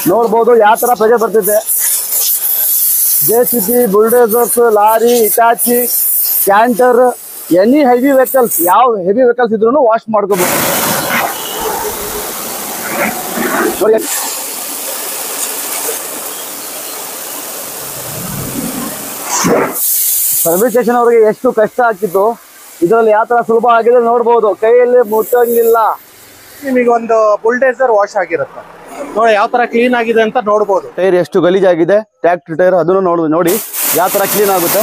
ನೋಡ್ಬೋದು ಯಾವ ತರ ಪ್ರೆಷರ್ ಬರ್ತಿದೆ J C B bulldozers lorry Hitachi canter any heavy vehicles ಯಾವ ಹೆವಿ ವೆಹಿಕಲ್ಸ್ ಇದ್ರೂ ವಾಶ್ ಮಾಡ್ಕೋಬಹುದು ನೋಡಿ ಸರ್ವಿಸ್ ಸ್ಟೇಷನ್ ಅವರಿಗೆ ಎಷ್ಟು ಕಷ್ಟ ಆಗ್ತಿತ್ತು ಇದರಲ್ಲಿ ಯಾವ ತರ ಸುಲಭ ಆಗಿದೆ ನೋಡ್ಬೋದು ಕೈಯಲ್ಲಿ ಮುಟ್ಟಂಗಿಲ್ಲ ನಿಮಗೆ ಒಂದು ಬುಲ್ಡೇಸರ್ ವಾಶ್ ಆಗಿರುತ್ತೆ ನೋಡಿ ಯಾವ ತರ ಕ್ಲೀನ್ ಆಗಿದೆ ಅಂತ ನೋಡ್ಬೋದು ಟೈರ್ ಎಷ್ಟು ಗಲೀಜಾಗಿದೆ ಟ್ರ್ಯಾಕ್ಟರ್ ಟೈರ್ ಅದನ್ನು ನೋಡುದು ನೋಡಿ ಯಾವ ತರ ಕ್ಲೀನ್ ಆಗುತ್ತೆ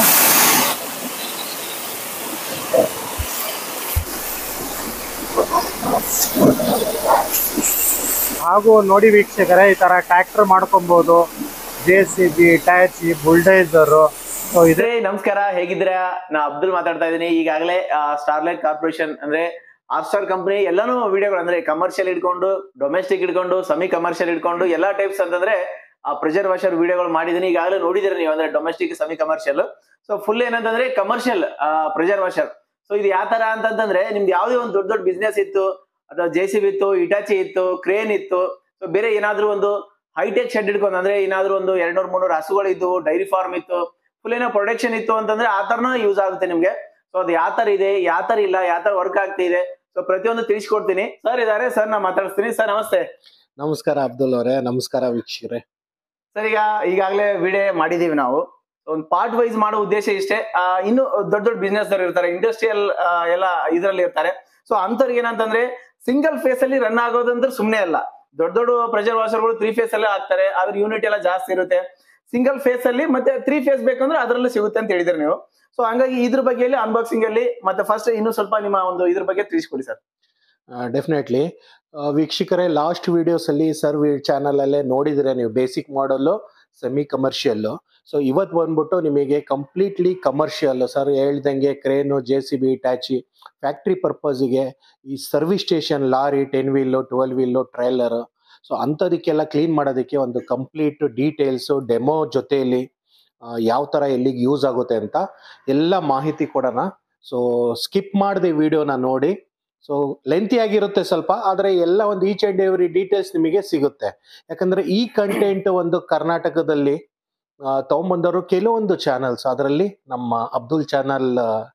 ಹಾಗೂ ನೋಡಿ ವೀಕ್ಷಕರೇ ಈ ತರ ಟ್ರ್ಯಾಕ್ಟರ್ ಮಾಡ್ಕೊಬಹುದು J C B Hitachi bulldozer so ಇದೆ ಇದ್ರೆ ನಮಸ್ಕಾರ ಹೇಗಿದ್ದೀರಾ ನಾ ಅಬ್ದುಲ್ ಮಾತಾಡ್ತಾ ಇದ್ದೀನಿ ಈಗಾಗಲೇ ಸ್ಟಾರ್ಲೈಟ್ ಕಾರ್ಪೊರೇಷನ್ ಅಂದ್ರೆ ಆರ್ ಸ್ಟಾರ್ ಕಂಪನಿ ಎಲ್ಲಾನು ವಿಡಿಯೋಗಳು ಅಂದ್ರೆ ಕಮರ್ಷಿಯಲ್ ಇಟ್ಕೊಂಡು ಡೊಮೆಸ್ಟಿಕ್ ಇಟ್ಕೊಂಡು ಸೆಮಿ ಕಮರ್ಷಿಯಲ್ ಇಟ್ಕೊಂಡು ಎಲ್ಲಾ ಟೈಪ್ಸ್ ಅಂತಂದ್ರೆ ಆ ಪ್ರೆಷರ್ ವಾಷರ್ ವಿಡಿಯೋಗಳು ಮಾಡಿದೀನಿ ಈಗಾಗಲೇ ನೋಡಿದಿರಿ ನೀವು ಅಂದ್ರೆ domestic semi commercial so full ಏನಂತಂದ್ರೆ ಕಮರ್ಷಿಯಲ್ ಪ್ರೆಷರ್ ವಾಷರ್ ಸೊ ಇದು ಯಾವ ತರ ಅಂತಂದ್ರೆ ನಿಮ್ದು ಯಾವ್ದೇ ಒಂದು ದೊಡ್ಡ ದೊಡ್ಡ ಬಿಸ್ನೆಸ್ ಇತ್ತು ಅಥವಾ ಜೆ ಸಿ ಬಿ ಇತ್ತು ಇಟಾಚಿ ಇತ್ತು ಕ್ರೇನ್ ಇತ್ತು ಸೊ ಬೇರೆ ಏನಾದ್ರೂ ಒಂದು ಹೈಟೆಕ್ ಶೆಡ್ ಇಟ್ಕೊಂಡು ಅಂದ್ರೆ ಏನಾದ್ರೂ ಒಂದು ಎರಡ್ನೂರ್ ಮುನ್ನೂರು ಹಸುಗಳು ಇದ್ವು ಡೈರಿ ಫಾರ್ಮ್ ಇತ್ತು ಫುಲ್ ಏನೋ ಪ್ರೊಡಕ್ಷನ್ ಇತ್ತು ಅಂತಂದ್ರೆ ಆ ತರನ ಯೂಸ್ ಆಗುತ್ತೆ ನಿಮ್ಗೆ ಸೊ ಅದು ಯಾವ ತರ ಇದೆ ಯಾವ ತರ ಇಲ್ಲ ಯಾವ ತರ ವರ್ಕ್ ಆಗ್ತಿದೆ ಸೊ ಪ್ರತಿಯೊಂದು ತಿಳಿಸ್ಕೊಡ್ತೀನಿ ಸರ್ ಇದಾರೆ ಸರ್ ನಾ ಮಾತಾಡಿಸ್ತೀನಿ ಸರ್ ನಮಸ್ತೆ ನಮಸ್ಕಾರ ಅಬ್ದುಲ್ ಅವರೇ ನಮಸ್ಕಾರ ವೀಕ್ಷಕರೇ ಸರ್ ಈಗ ಈಗಾಗಲೇ ವಿಡಿಯೋ ಮಾಡಿದೀವಿ ನಾವು ಒಂದು ಪಾರ್ಟ್ ವೈಸ್ ಮಾಡೋ ಉದ್ದೇಶ ಇಷ್ಟೇ ಆ, ಇನ್ನು ದೊಡ್ಡ ದೊಡ್ಡ ಬಿಸ್ನೆಸ್ ಅವ್ರು ಇರ್ತಾರೆ ಇಂಡಸ್ಟ್ರಿಯಲ್ ಎಲ್ಲ ಇದರಲ್ಲಿ ಇರ್ತಾರೆ ಸೊ ಅಂತವ್ರಿಗೆ ಏನಂತಂದ್ರೆ ಸಿಂಗಲ್ ಫೇಸ್ ಅಲ್ಲಿ ರನ್ ಆಗೋದಂದ್ರೆ ಸುಮ್ಮನೆ ಅಲ್ಲ ದೊಡ್ಡ ದೊಡ್ಡ ಪ್ರೆಷರ್ ವಾಷರ್ಗಳು ತ್ರೀ ಫೇಸ್ ಅಲ್ಲೇ ಆಗ್ತಾರೆ ಅದ್ರ ಯೂನಿಟ್ ಎಲ್ಲ ಜಾಸ್ತಿ ಇರುತ್ತೆ ಸಿಂಗಲ್ ಫೇಸ್ ಅಲ್ಲಿ ಮತ್ತೆ ತ್ರೀ ಫೇಸ್ ಬೇಕಂದ್ರೆ ಅದರಲ್ಲೂ ಸಿಗುತ್ತೆ ಅಂತ ಹೇಳಿದ್ರಿ ನೀವು ಸೊ ಹಂಗಾಗಿ ಇದ್ರ ಬಗ್ಗೆ ಅನ್ಬಾಕ್ಸಿಂಗ್ ಅಲ್ಲಿ ಮತ್ತೆ ಫಸ್ಟ್ ಇನ್ನು ಸ್ವಲ್ಪ ನಿಮ್ಮ ಒಂದು ಇದ್ರ ಬಗ್ಗೆ ತಿಳಿಸ್ಕೊಡಿ ಸರ್ ಡೆಫಿನೆಟ್ಲಿ ವೀಕ್ಷಕರೇ ಲಾಸ್ಟ್ ವಿಡಿಯೋಸ್ ಅಲ್ಲಿ ಸರ್ ಚಾನಲ್ ಅಲ್ಲೇ ನೋಡಿದ್ರೆ ನೀವು ಬೇಸಿಕ್ ಮಾಡಲು ಸೆಮಿ ಕಮರ್ಷಿಯಲ್ ಸೊ ಇವತ್ತು ಬಂದ್ಬಿಟ್ಟು ನಿಮಗೆ ಕಂಪ್ಲೀಟ್ಲಿ ಕಮರ್ಷಿಯಲ್ ಸರ್ ಹೇಳ್ದಂಗೆ crane J C B Hitachi factory ಪರ್ಪಸ್ಗೆ ಈ service station lorry ten wheel twelve wheel trailer so ಅಂಥದಕ್ಕೆಲ್ಲ ಕ್ಲೀನ್ ಮಾಡೋದಕ್ಕೆ ಒಂದು ಕಂಪ್ಲೀಟ್ ಡೀಟೇಲ್ಸು ಡೆಮೋ ಜೊತೆಯಲ್ಲಿ ಯಾವ ಥರ ಎಲ್ಲಿಗೆ ಯೂಸ್ ಆಗುತ್ತೆ ಅಂತ ಎಲ್ಲ ಮಾಹಿತಿ ಕೊಡೋಣ ಸೊ ಸ್ಕಿಪ್ ಮಾಡದೆ ವಿಡಿಯೋನ ನೋಡಿ ಸೊ ಲೆಂತಿ ಆಗಿರುತ್ತೆ ಸ್ವಲ್ಪ ಆದರೆ ಎಲ್ಲ ಒಂದು ಈಚ್ ಅಂಡ್ ಎವ್ರಿ ಡೀಟೇಲ್ಸ್ ನಿಮಗೆ ಸಿಗುತ್ತೆ ಯಾಕಂದ್ರೆ ಈ ಕಂಟೆಂಟ್ ಒಂದು ಕರ್ನಾಟಕದಲ್ಲಿ ಆ, ತಗೊಂಬಂದವರು ಕೆಲವೊಂದು ಚಾನಲ್ಸ್ ಅದರಲ್ಲಿ ನಮ್ಮ ಅಬ್ದುಲ್ ಚಾನಲ್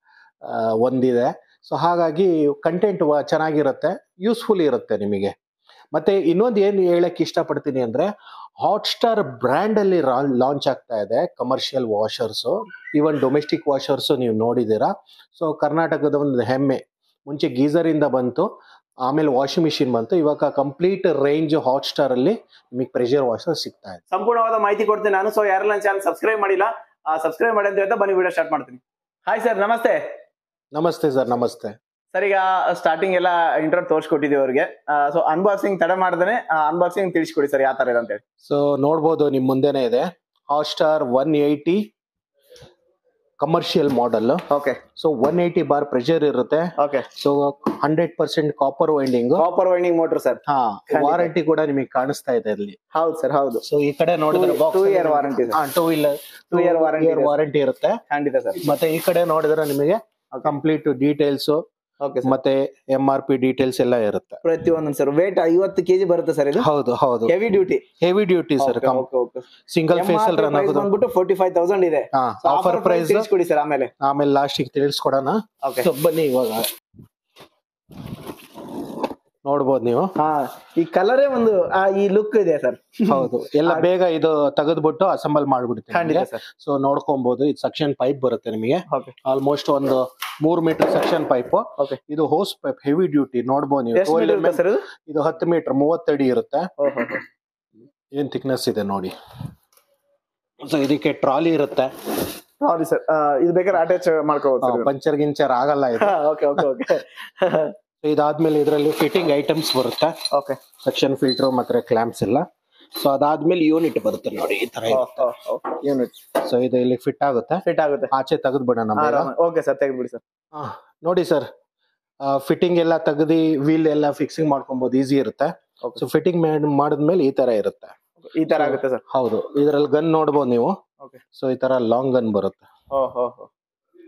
ಒಂದಿದೆ ಸೊ ಹಾಗಾಗಿ ಕಂಟೆಂಟ್ ಚೆನ್ನಾಗಿರುತ್ತೆ ಯೂಸ್ಫುಲ್ ಇರುತ್ತೆ ನಿಮಗೆ ಮತ್ತೆ ಇನ್ನೊಂದು ಏನು ಹೇಳಕ್ ಇಷ್ಟಪಡ್ತೀನಿ ಅಂದ್ರೆ ಹಾಟ್ಸ್ಟಾರ್ ಬ್ರ್ಯಾಂಡ್ ಅಲ್ಲಿ ಲಾಂಚ್ ಆಗ್ತಾ ಇದೆ commercial washers even domestic washers ನೀವು ನೋಡಿದ್ದೀರಾ ಸೊ ಕರ್ನಾಟಕದ ಒಂದು ಹೆಮ್ಮೆ ಮುಂಚೆ ಗೀಸರ್ ಇಂದ ಬಂತು ಆಮೇಲೆ ವಾಷಿಂಗ್ ಮಿಷಿನ್ ಬಂತು ಇವಾಗ ಕಂಪ್ಲೀಟ್ ರೇಂಜ್ ಹಾಟ್ಸ್ಟಾರ್ ಅಲ್ಲಿ ನಿಮಗೆ ಪ್ರೆಷರ್ ವಾಷರ್ ಸಿಗ್ತಾ ಇದೆ ಸಂಪೂರ್ಣವಾದ ಮಾಹಿತಿ ಕೊಡ್ತೀನಿ ನಾನು ಸೊ ಯಾರೆಲ್ಲ ನನ್ನ ಚಾನಲ್ ಸಬ್ಸ್ಕ್ರೈಬ್ ಮಾಡಿಲ್ಲ ಸಬ್ಸ್ಕ್ರೈಬ್ ಮಾಡಿ ಅಂತ ಹೇಳ್ತಾ ಬನ್ನಿ ವಿಡಿಯೋ ಸ್ಟಾರ್ಟ್ ಮಾಡ್ತೀನಿ ಹಾಯ್ ಸರ್ ನಮಸ್ತೆ ನಮಸ್ತೆ ಸರ್ ನಮಸ್ತೆ ಸರ್ ಈಗ ಸ್ಟಾರ್ಟಿಂಗ್ ಎಲ್ಲ ಇಂಟ್ರೋ ತೋರಿಸ್ಕೊಟ್ಟಿದ್ದೀವಿ ಅವ್ರಿಗೆ ಸೊ ಅನ್ಬಾಕ್ಸಿಂಗ್ ತಡ ಮಾಡ್ದೇನೆ ಅನ್ಬಾಕ್ಸಿಂಗ್ ತಿಳಿಸ್ಕೊಡಿ ಸರ್ ಯಾವ ತರ ಇದೆ ಅಂತ ಹೇಳಿ ಸೊ ನೋಡ್ಬೋದು ನಿಮ್ ಮುಂದೆನೆ ಇದೆ Hotstar one eighty commercial model okay so one eighty bar pressure ಇರುತ್ತೆ okay so hundred percent copper winding copper winding motor sir ಹಾ ಖಂಡಿತ. ವಾರಂಟಿ ಕೂಡ ನಿಮಗೆ ಕಾಣಿಸ್ತಾ ಇದೆ ಇಲ್ಲಿ ಹೌದು ಸರ್ ಹೌದು ಸೊ ಈ ಕಡೆ ನೋಡಿದ್ರೆ Two- two year warranty ಇದೆ. Two wheeler Two year warranty ಇದೆ. ವಾರಂಟಿ ಇರುತ್ತೆ ಖಂಡಿತ ಸರ್ ಮತ್ತೆ ಈ ಕಡೆ ನೋಡಿದ್ರೆ ನಿಮಗೆ ಕಂಪ್ಲೀಟ್ ಡೀಟೇಲ್ಸ್ ಓಕೆ ಸರ್ ಮತ್ತೆ ಎಂ ಆರ್ ಪಿ ಡೀಟೇಲ್ಸ್ ಎಲ್ಲ ಇರುತ್ತೆ ಪ್ರತಿಯೊಂದು ಸರ್ ವೇಟ್ ಐವತ್ತು ಕೆಜಿ ಬರುತ್ತೆ ಸರ್ ಇದು ಹೌದು ಹೌದು heavy duty heavy duty sir single phase ಅಲ್ಲಿ ರನ್ ಆಗೋದು ಬಂದ್ಬಿಟ್ಟು ಫೋರ್ಟಿ ಫೈವ್ ತೌಸಂಡ್ ಇದೆ ಹಾ ಆಫರ್ ಪ್ರೈಸ್ ತಿಳಿಸ್ಕೊಡಿ ಸರ್ ಆಮೇಲೆ ಆಮೇಲೆ ಲಾಸ್ಟಿಗೆ ತಿಳಿಸ್ಕೊಡೋಣ ಓಕೆ ಸೊ ಬನ್ನಿ ಇವಾಗ ನೋಡ್ಬೋದು ನೀವು ಹಾ ಈ ಕಲರೇ ಒಂದು ಆ, ಈ ಲುಕ್ ಇದೆ ಸರ್ ಹೌದು ಎಲ್ಲ ಬೇಗ ಇದು ತೆಗೆದ್ಬಿಟ್ಟು ಅಸೆಂಬಲ್ ಖಂಡಿತ ಮಾಡ್ಬಿಡ್ತೀನಿ ಸರ್ ಸೊ ನೋಡ್ಕೊಬಹುದು ಇದು ಸೆಕ್ಷನ್ ಪೈಪ್ ಬರುತ್ತೆ ನಿಮಗೆ ಓಕೆ ಆಲ್ಮೋಸ್ಟ್ ಒಂದು ಮೂರ್ ಮೀಟರ್ ಸೆಕ್ಷನ್ ಪೈಪ್ ಓಕೆ ಇದು ಹೋಸ್ ಪೈಪ್ ಹೆವಿ ಡ್ಯೂಟಿ ನೋಡ್ಬೋದು ನೀವು ಎಷ್ಟು 12 ಮೀಟರ್ ಸರ್ ಇದು ಇದು ಹತ್ತು ಮೀಟರ್ ಮೂವತ್ತಡಿ ಇರುತ್ತೆ ಓಹೋ ಏನ್ ಥಿಕ್ನೆಸ್ ಇದೆ ನೋಡಿ ಸೊ ಇದಕ್ಕೆ ಟ್ರಾಲಿ ಇರುತ್ತೆ ಹೌದು ಸರ್ ಇದು ಬೇಕಾದ್ರೆ ಅಟ್ಯಾಚ್ ಮಾಡ್ಕೋಬಹುದು ಸರ್ ಪಂಚರ್ ಗಿಂಚರ್ ಆಗಲ್ಲ ಇದು ಓಕೆ ಓಕೆ ಓಕೆ So ಇದಾದ್ಮೇಲೆ ಇದರಲ್ಲಿ ಫಿಟ್ಟಿಂಗ್ ಐಟಮ್ಸ್ ಬರುತ್ತೆ ಓಕೆ ಸೆಕ್ಷನ್ ಫಿಲ್ಟರ್ ಮತ್ತೆ ಕ್ಲಾಂಪ್ಸ್ ಎಲ್ಲ ಸೊ ಅದಾದ್ಮೇಲೆ ಯೂನಿಟ್ ಬರುತ್ತೆ ನೋಡಿ ಈ ತರ ಯೂನಿಟ್ ಸೊ ಇದು ಇಲ್ಲಿ ಫಿಟ್ ಆಗುತ್ತೆ ಫಿಟ್ ಆಗುತ್ತೆ ಆಚೆ ತೆಗೆದ್ಬಿಡೋಣ ಬೇಗ. ಓಕೆ ಸರ್ ತೆಗೆದ್ಬಿಡಿ ಸರ್ ಆ, ನೋಡಿ ಸರ್ ಫಿಟ್ಟಿಂಗ್ ಎಲ್ಲ ತೆಗ್ದು ವೀಲ್ ಎಲ್ಲ ಫಿಕ್ಸಿಂಗ್ ಮಾಡ್ಕೊಬಹುದು ಈಸಿ ಇರುತ್ತೆ Okay. ಸೊ ಫಿಟ್ಟಿಂಗ್ ಮಾಡಿದ್ಮೇಲೆ ಈ ತರ ಇರುತ್ತೆ ಈ ತರ ಆಗುತ್ತೆ ಸರ್ ಹೌದು ಇದ್ರಲ್ಲಿ ಗನ್ ನೋಡ್ಬೋದು ನೀವು Okay. ಸೊ ಈ ತರ ಲಾಂಗ್ ಗನ್ ಬರುತ್ತೆ ಓಹೋ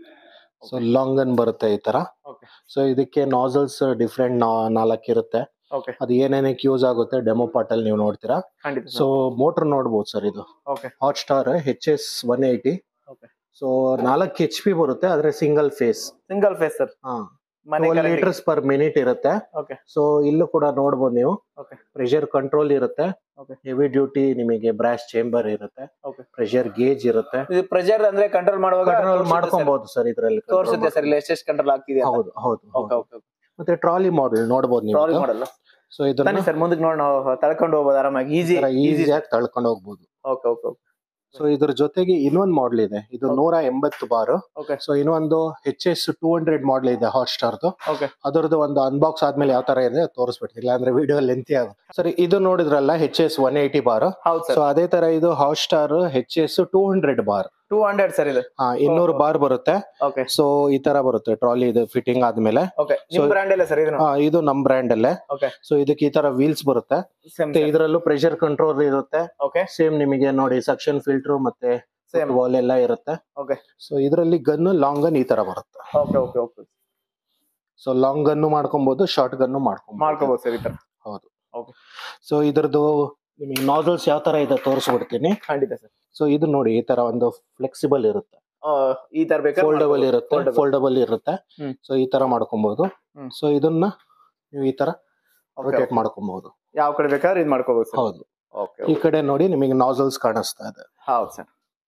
ಸೊ ಲಾಂಗ್ ಗನ್ ಬರುತ್ತೆ ಈ ತರ Okay. ಸೊ ಇದಕ್ಕೆ ನಾಸಲ್ಸ್ ಡಿಫ್ರೆಂಟ್ ನಾಲ್ಕು ಇರುತ್ತೆ ಓಕೆ ಅದು ಏನೇನಕ್ಕೆ ಯೂಸ್ ಆಗುತ್ತೆ ಡೆಮೋ ಪಾರ್ಟ್ ಅಲ್ಲಿ ನೀವು ನೋಡ್ತೀರಾ ಖಂಡಿತ ಸೊ ಮೋಟರ್ ನೋಡ್ಬೋದು ಸರ್ ಇದು okay hot Hotstar H S one eighty Okay. So ನಾಲ್ಕು ಎಚ್ ಪಿ ಬರುತ್ತೆ ಆದ್ರೆ single phase single phase sir ಹಾ ಮನೆ ಲೀಟರ್ಸ್ ಪರ್ ಮಿನಿಟ್ ಇರುತ್ತೆ ಓಕೆ ಸೊ ಇಲ್ಲೂ ಕೂಡ ನೋಡ್ಬೋದು ನೀವು Okay. ಪ್ರೆಷರ್ ಕಂಟ್ರೋಲ್ ಇರುತ್ತೆ Okay. ಹೆವಿ ಡ್ಯೂಟಿ ನಿಮಗೆ ಬ್ರಾಶ್ ಚೇಂಬರ್ ಇರುತ್ತೆ Okay. ಪ್ರೆಷರ್ ಗೇಜ್ ಇರುತ್ತೆ ಇದು ಪ್ರೆಷರ್ ಅಂದ್ರೆ ಕಂಟ್ರೋಲ್ ಮಾಡುವಾಗ ಕಂಟ್ರೋಲ್ ಮಾಡ್ಕೊಬಹುದು ಸರ್ ಇದರಲ್ಲಿ ತೋರಿಸುತ್ತೆ ಸರ್ ಇಲ್ಲಿ ಎಷ್ಟೆಷ್ಟು ಕಂಟ್ರೋಲ್ ಆಗ್ತಿದೆ ಹೌದು ಹೌದು ಓಕೆ ಹೌದು. ಓಕೆ ಮತ್ತೆ ಟ್ರಾಲಿ ಮಾಡೆಲ್ ನೋಡ್ಬೋದು ಟ್ರಾಲಿ ನೀವು ಮಾಡಲ್ಲ ಸೊ ಇದನ್ನ ಬನ್ನಿ ಸರ್ ಮುಂದಕ್ಕೆ ನೋಡಿ ನಾವು ತಳ್ಕೊಂಡು ಹೋಗ್ಬೋದು ಆರಾಮಾಗಿ ಈಸಿ ಈಸಿ ಈಸಿಯಾಗಿ ತಳ್ಕೊಂಡು ಹೋಗ್ಬೋದು ಓಕೆ ಓಕೆ ಓಕೆ ಸೊ ಇದ್ರ ಜೊತೆಗೆ ಇನ್ನೊಂದು ಮಾಡೆಲ್ ಇದೆ ಇದು Okay. ನೂರ ಎಂಬತ್ತು ಬಾರ್ ಓಕೆ ಸೊ ಇನ್ನೊಂದು H S two hundred model ಇದೆ ಹಾಟ್ ಸ್ಟಾರ್ದು ಓಕೆ ಅದರದ್ದು ಒಂದು ಅನ್ಬಾಕ್ಸ್ ಆದ್ಮೇಲೆ ಯಾವ ತರ ಇದೆ ತೋರಿಸ್ಬಿಡ್ತೀನಿ ಇಲ್ಲಾಂದ್ರೆ ವಿಡಿಯೋ ಲೆಂತಿ ಆಗುತ್ತೆ ಸರಿ ಇದು ನೋಡಿದ್ರಲ್ಲ H S one eighty bar ಹೌದು ಸೊ ಸರ್ ಅದೇ ತರ ಇದು Hotstar H S two hundred bar two hundred sir ಇದು ಇನ್ನೂರು ಓಹೋ. ಬಾರ್ ಬರುತ್ತೆ ಓಕೆ ಸೊ ಈ ತರ ಬರುತ್ತೆ ಟ್ರಾಲಿ ಇದು ಫಿಟ್ಟಿಂಗ್ ಆದ್ಮೇಲೆ ಓಕೆ ನಿಮ್ So- ಬ್ರ್ಯಾಂಡ್ ಇಲ್ಲ ಸರ್ ಇದನ್ನು ಆ, ಇದು ನಮ್ ಬ್ರ್ಯಾಂಡ್ ಅಲ್ಲೇ ಓಕೆ ಸೊ ಇದಕ್ಕೆ ಈ ತರ ವೀಲ್ಸ್ ಬರುತ್ತೆ ಸೇಮ್ ಮತ್ತೆ ಇದರಲ್ಲೂ ಪ್ರೆಷರ್ ಕಂಟ್ರೋಲ್ ಇರುತ್ತೆ ಓಕೆ ಸೇಮ್ ನಿಮಗೆ ನೋಡಿ ಸಕ್ಷನ್ ಫಿಲ್ಟರ್ ಮತ್ತೆ ಸೇಮ್ ವಾಲ್ ಎಲ್ಲ ಇರುತ್ತೆ ಓಕೆ ಸೊ ಇದರಲ್ಲಿ ಗನ್ ಲಾಂಗ್ ಗನ್ ಈ ತರ ಬರುತ್ತೆ okay okay okay so long gun ಮಾಡ್ಕೊಬಹುದು ಶಾರ್ಟ್ ಗನ್ನು ಮಾಡ್ಕೊಬಹುದು ಮಾಡ್ಕೋಬಹುದು ಸರ್ ಈ ತರ ಹೌದು Okay. ಸೊ ಇದ್ರದ್ದು ನಿಮಗೆ ನಾಸಲ್ಸ್ ಯಾವ ತರ ಇದೆ ತೋರಿಸ್ಬಿಡ್ತೀನಿ ಖಂಡಿತ ಸರ್ ಸೊ ಇದು ನೋಡಿ ಈ ತರ ಒಂದು ಫ್ಲೆಕ್ಸಿಬಲ್ ಇರುತ್ತೆ ಈ ತರ ಬೇಕಾದ್ರೆ ಫೋಲ್ಡಬಲ್ ಮಾಡ್ಕೋಬೋದು. ಇರುತ್ತೆ Foldable. ಫೋಲ್ಡಬಲ್ ಇರುತ್ತೆ ಹ್ಮ್. ಸೊ ಈ ತರ ಮಾಡ್ಕೊಬಹುದು ಹ್ಮ್. ಸೊ ಇದನ್ನ ನೀವು ಈ ತರ Okay, ರೊಟೇಟ್ okay. ಮಾಡ್ಕೊಬಹುದು ಯಾವ ಕಡೆ ಬೇಕಾದ್ರೆ ಇದು ಮಾಡ್ಕೋಬಹುದು ಸರ್ ಹೌದು ಓಕೆ ಈ ಕಡೆ ನೋಡಿ ನಿಮಗೆ ನಾಸಲ್ಸ್ ಕಾಣಿಸ್ತಾ ಇದೆ ಹೌದು ಸರ್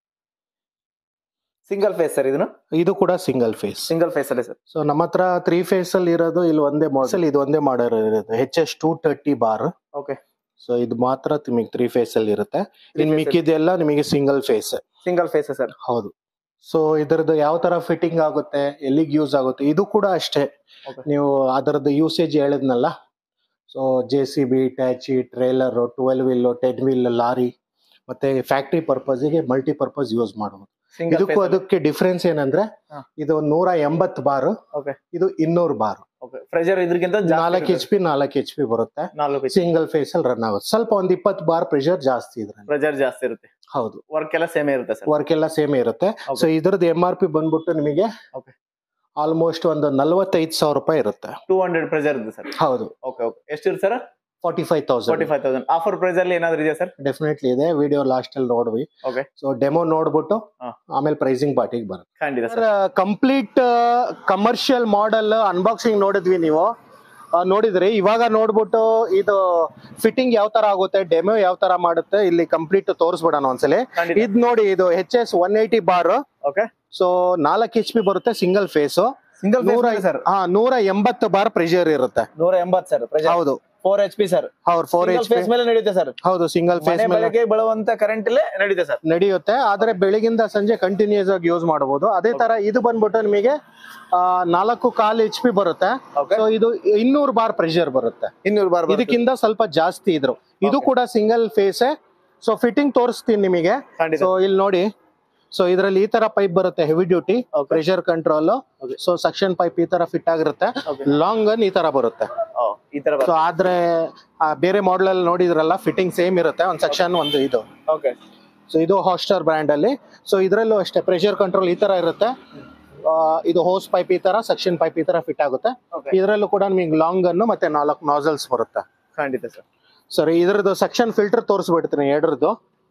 ಸಿಂಗಲ್ ಫೇಸ್ ಸರ್ ಇದನ್ನು ಇದು ಕೂಡ ಸಿಂಗಲ್ ಫೇಸ್ ಸಿಂಗಲ್ ಫೇಸ್ ಅಲ್ಲಿ ಸರ್ ಸೊ ನಮ್ಮ ಹತ್ರ ತ್ರೀ ಫೇಸ್ ಅಲ್ಲಿ ಇರೋದು ಇಲ್ಲಿ ಒಂದೇ ಮಾಡೆಲ್ ಇದು ಒಂದೇ ಮಾಡರ್ ಇರುತ್ತೆ H S two thirty bar okay so ಇದು ಮಾತ್ರ ನಿಮಗೆ ತ್ರೀ ಫೇಸ್ ಅಲ್ಲಿ ಇರುತ್ತೆ ಇನ್ face ಮಿಕ್ಕಿದೆಲ್ಲ ನಿಮಗೆ single phase single phase sir ಹೌದು ಸೊ ಇದರದ್ದು ಯಾವ ತರ ಫಿಟ್ಟಿಂಗ್ ಆಗುತ್ತೆ ಎಲ್ಲಿಗೆ ಯೂಸ್ ಆಗುತ್ತೆ ಇದು ಕೂಡ ಅಷ್ಟೇ Okay. ನೀವು ಅದರದ್ದು ಯೂಸೇಜ್ ಹೇಳಿದ್ನಲ್ಲ so J C B Hitachi trailer twelve wheel ten wheel lorry ಮತ್ತೆ ಫ್ಯಾಕ್ಟ್ರಿ ಪರ್ಪಸ್ಗೆ ಮಲ್ಟಿ ಪರ್ಪಸ್ ಯೂಸ್ ಮಾಡಬಹುದು ಸಿಂಗಲ್ ಇದಕ್ಕೂ ಅದಕ್ಕೆ ಡಿಫ್ರೆನ್ಸ್ ಏನಂದ್ರೆ ಹಾ. ಇದು ನೂರ ಎಂಬತ್ ಬಾರ್ ಓಕೆ ಇದು ಇನ್ನೂರು ಬಾರ್ ಓಕೆ ಪ್ರೆಷರ್ ಇದ್ರಕ್ಕಿಂತ ನಾಲ್ಕು ಎಚ್ ಪಿ ನಾಲ್ಕು ಎಚ್ ಪಿ ಬರುತ್ತೆ ನಾಲ್ಕು ಸಿಂಗಲ್ ಫೇಸ್ ಅಲ್ಲಿ ರನ್ ಆಗುತ್ತೆ ಸ್ವಲ್ಪ ಒಂದ್ ಇಪ್ಪತ್ತು ಬಾರ್ ಪ್ರೆಷರ್ ಜಾಸ್ತಿ ಇದ್ರಲ್ಲಿ ಪ್ರೆಷರ್ ಜಾಸ್ತಿ ಇರುತ್ತೆ ಹೌದು ವರ್ಕ್ ಎಲ್ಲ ಸೇಮ್ ಇರುತ್ತೆ ಸರ್ ವರ್ಕ್ ಎಲ್ಲ ಸೇಮ್ ಇರುತ್ತೆ Okay. ಸೊ ಇದ್ರದ್ದು ಎಂ ಆರ್ ಪಿ ಬಂದ್ಬಿಟ್ಟು ನಿಮಗೆ Okay. ಆಲ್ಮೋಸ್ಟ್ ಒಂದು ನಲ್ವತ್ತೈದು ಸಾವಿರ ರೂಪಾಯಿ ಇರುತ್ತೆ ಟೂ ಹಂಡ್ರೆಡ್ ಪ್ರೆಷರ್ ಇದೆ ಸರ್ ಹೌದು ಓಕೆ ಓಕೆ ಎಷ್ಟಿರುತ್ತೆ sir forty five forty thousand five thousand offer price ಅಲ್ಲಿ ಏನಾದ್ರು ಇದೆಯಾ ಸರ್ ಡೆಫಿನೆಟ್ಲಿ ಇದೆ ವಿಡಿಯೋ ಲಾಸ್ಟ್ ಅಲ್ಲಿ ನೋಡ್ವಿ ಓಕೆ ಸೊ ಡೆಮೋ ನೋಡ್ಬಿಟ್ಟು ಹಾ. ಆಮೇಲೆ ಪ್ರೈಸಿಂಗ್ ಪಾರ್ಟಿಗೆ ಬರುತ್ತೆ ಖಂಡಿತ ಸರ್ ಕಂಪ್ಲೀಟ್ ಕಮರ್ಷಿಯಲ್ ಮಾಡೆಲ್ ಅನ್ಬಾಕ್ಸಿಂಗ್ ನೋಡಿದ್ವಿ ನೀವು ಆ, ನೋಡಿದ್ರಿ ಇವಾಗ ನೋಡ್ಬಿಟ್ಟು ಇದು ಫಿಟ್ಟಿಂಗ್ ಯಾವ ತರ ಆಗುತ್ತೆ ಡೆಮೋ ಯಾವ ತರ ಮಾಡುತ್ತೆ ಇಲ್ಲಿ ಕಂಪ್ಲೀಟ್ ತೋರಿಸ್ಬಿಡೋಣ ಒಂದ್ಸಲಿ ಖಂಡಿತ ಇದ್ ನೋಡಿ ಇದು H S one eighty bar okay so ನಾಲ್ಕು ಎಚ್ ಪಿ ಬರುತ್ತೆ ಸಿಂಗಲ್ ಫೇಸ್ ಸಿಂಗಲ್ ನೂರ ಸರ್ ಹಾ ನೂರ ಎಂಬತ್ತು ಬಾರ್ ಪ್ರೆಷರ್ ಇರುತ್ತೆ ನೂರ ಎಂಬತ್ತು ಸರ್ ಪ್ರೆಷರ್ ಹೌದು ಫೋರ್ ಎಚ್ ಪಿ ಸರ್ ಅವ್ರ four single H P phase ಮೇಲೆ ನಡೆಯುತ್ತೆ ಸರ್ ಹೌದು ಸಿಂಗಲ್ ಫೇಸ್ ಮನೆ ಮೇಲೆ ಬೆಳಗ್ಗೆ ಬಳುವಂತ ಕರೆಂಟ್ ಅಲ್ಲೇ ನಡೆಯುತ್ತೆ ಸರ್ ನಡೆಯುತ್ತೆ ಆದ್ರೆ ಬೆಳಗಿಂದ ಸಂಜೆ ಕಂಟಿನ್ಯೂಸ್ ಆಗಿ ಯೂಸ್ ಮಾಡಬಹುದು ಅದೇ ತರ ಇದು ಬಂದ್ಬಿಟ್ಟು ನಿಮಗೆ ಆ, ನಾಲ್ಕು ಕಾಲು ಎಚ್ ಪಿ ಬರುತ್ತೆ ಓಕೆ ಸೊ ಇದು ಇನ್ನೂರು ಬಾರ್ ಪ್ರೆಷರ್ ಬರುತ್ತೆ ಇನ್ನೂರು ಬಾರ್ ಇದಕ್ಕಿಂತ ಸ್ವಲ್ಪ ಜಾಸ್ತಿ ಇದ್ರು ಇದು ಕೂಡ ಸಿಂಗಲ್ ಫೇಸ್ ಸೊ ಫಿಟ್ಟಿಂಗ್ ತೋರಿಸ್ತೀನಿ ನಿಮಗೆ ಖಂಡಿತ ಸೊ ಇಲ್ಲಿ ನೋಡಿ ಸೊ ಇದರಲ್ಲಿ ಈ ತರ ಪೈಪ್ ಬರುತ್ತೆ heavy duty Okay. Pressure control Okay. So suction pipe ಈ ತರ ಫಿಟ್ ಆಗಿರುತ್ತೆ Okay. ಲಾಂಗ್ ಗನ್ ಈ ತರ ಬರುತ್ತೆ ಓ, ಈ ತರ ಸೊ ಆದ್ರೆ ಆ, ಬೇರೆ ಮಾಡೆಲ್ ಅಲ್ಲಿ ನೋಡಿದ್ರಲ್ಲ ಫಿಟ್ಟಿಂಗ್ ಸೇಮ್ ಇರುತ್ತೆ ಒಂದು ಸೆಕ್ಷನ್ ಒಂದು ಇದು ಓಕೆ ಸೊ ಇದು ಹಾಸ್ಟರ್ ಬ್ರ್ಯಾಂಡ್ ಅಲ್ಲಿ ಸೊ ಇದರಲ್ಲೂ ಅಷ್ಟೇ ಪ್ರೆಷರ್ ಕಂಟ್ರೋಲ್ ಈ ತರ ಇರುತ್ತೆ ಆ, ಇದು ಹೋಸ್ ಪೈಪ್ ಈ ತರ ಸೆಕ್ಷನ್ ಪೈಪ್ ಈ ತರ ಫಿಟ್ ಆಗುತ್ತೆ ಓಕೆ ಇದರಲ್ಲೂ ಕೂಡ ನಿಮಗೆ ಲಾಂಗ್ ಅನ್ನು ಮತ್ತೆ ನಾಲ್ಕು ನಾಸಲ್ಸ್ ಬರುತ್ತೆ ಖಂಡಿತ ಸರ್ ಸರಿ ಇದ್ರದ್ದು ಸೆಕ್ಷನ್ ಫಿಲ್ಟರ್ ತೋರಿಸ್ಬಿಡ್ತೀನಿ ಎರಡ್ರದ್ದು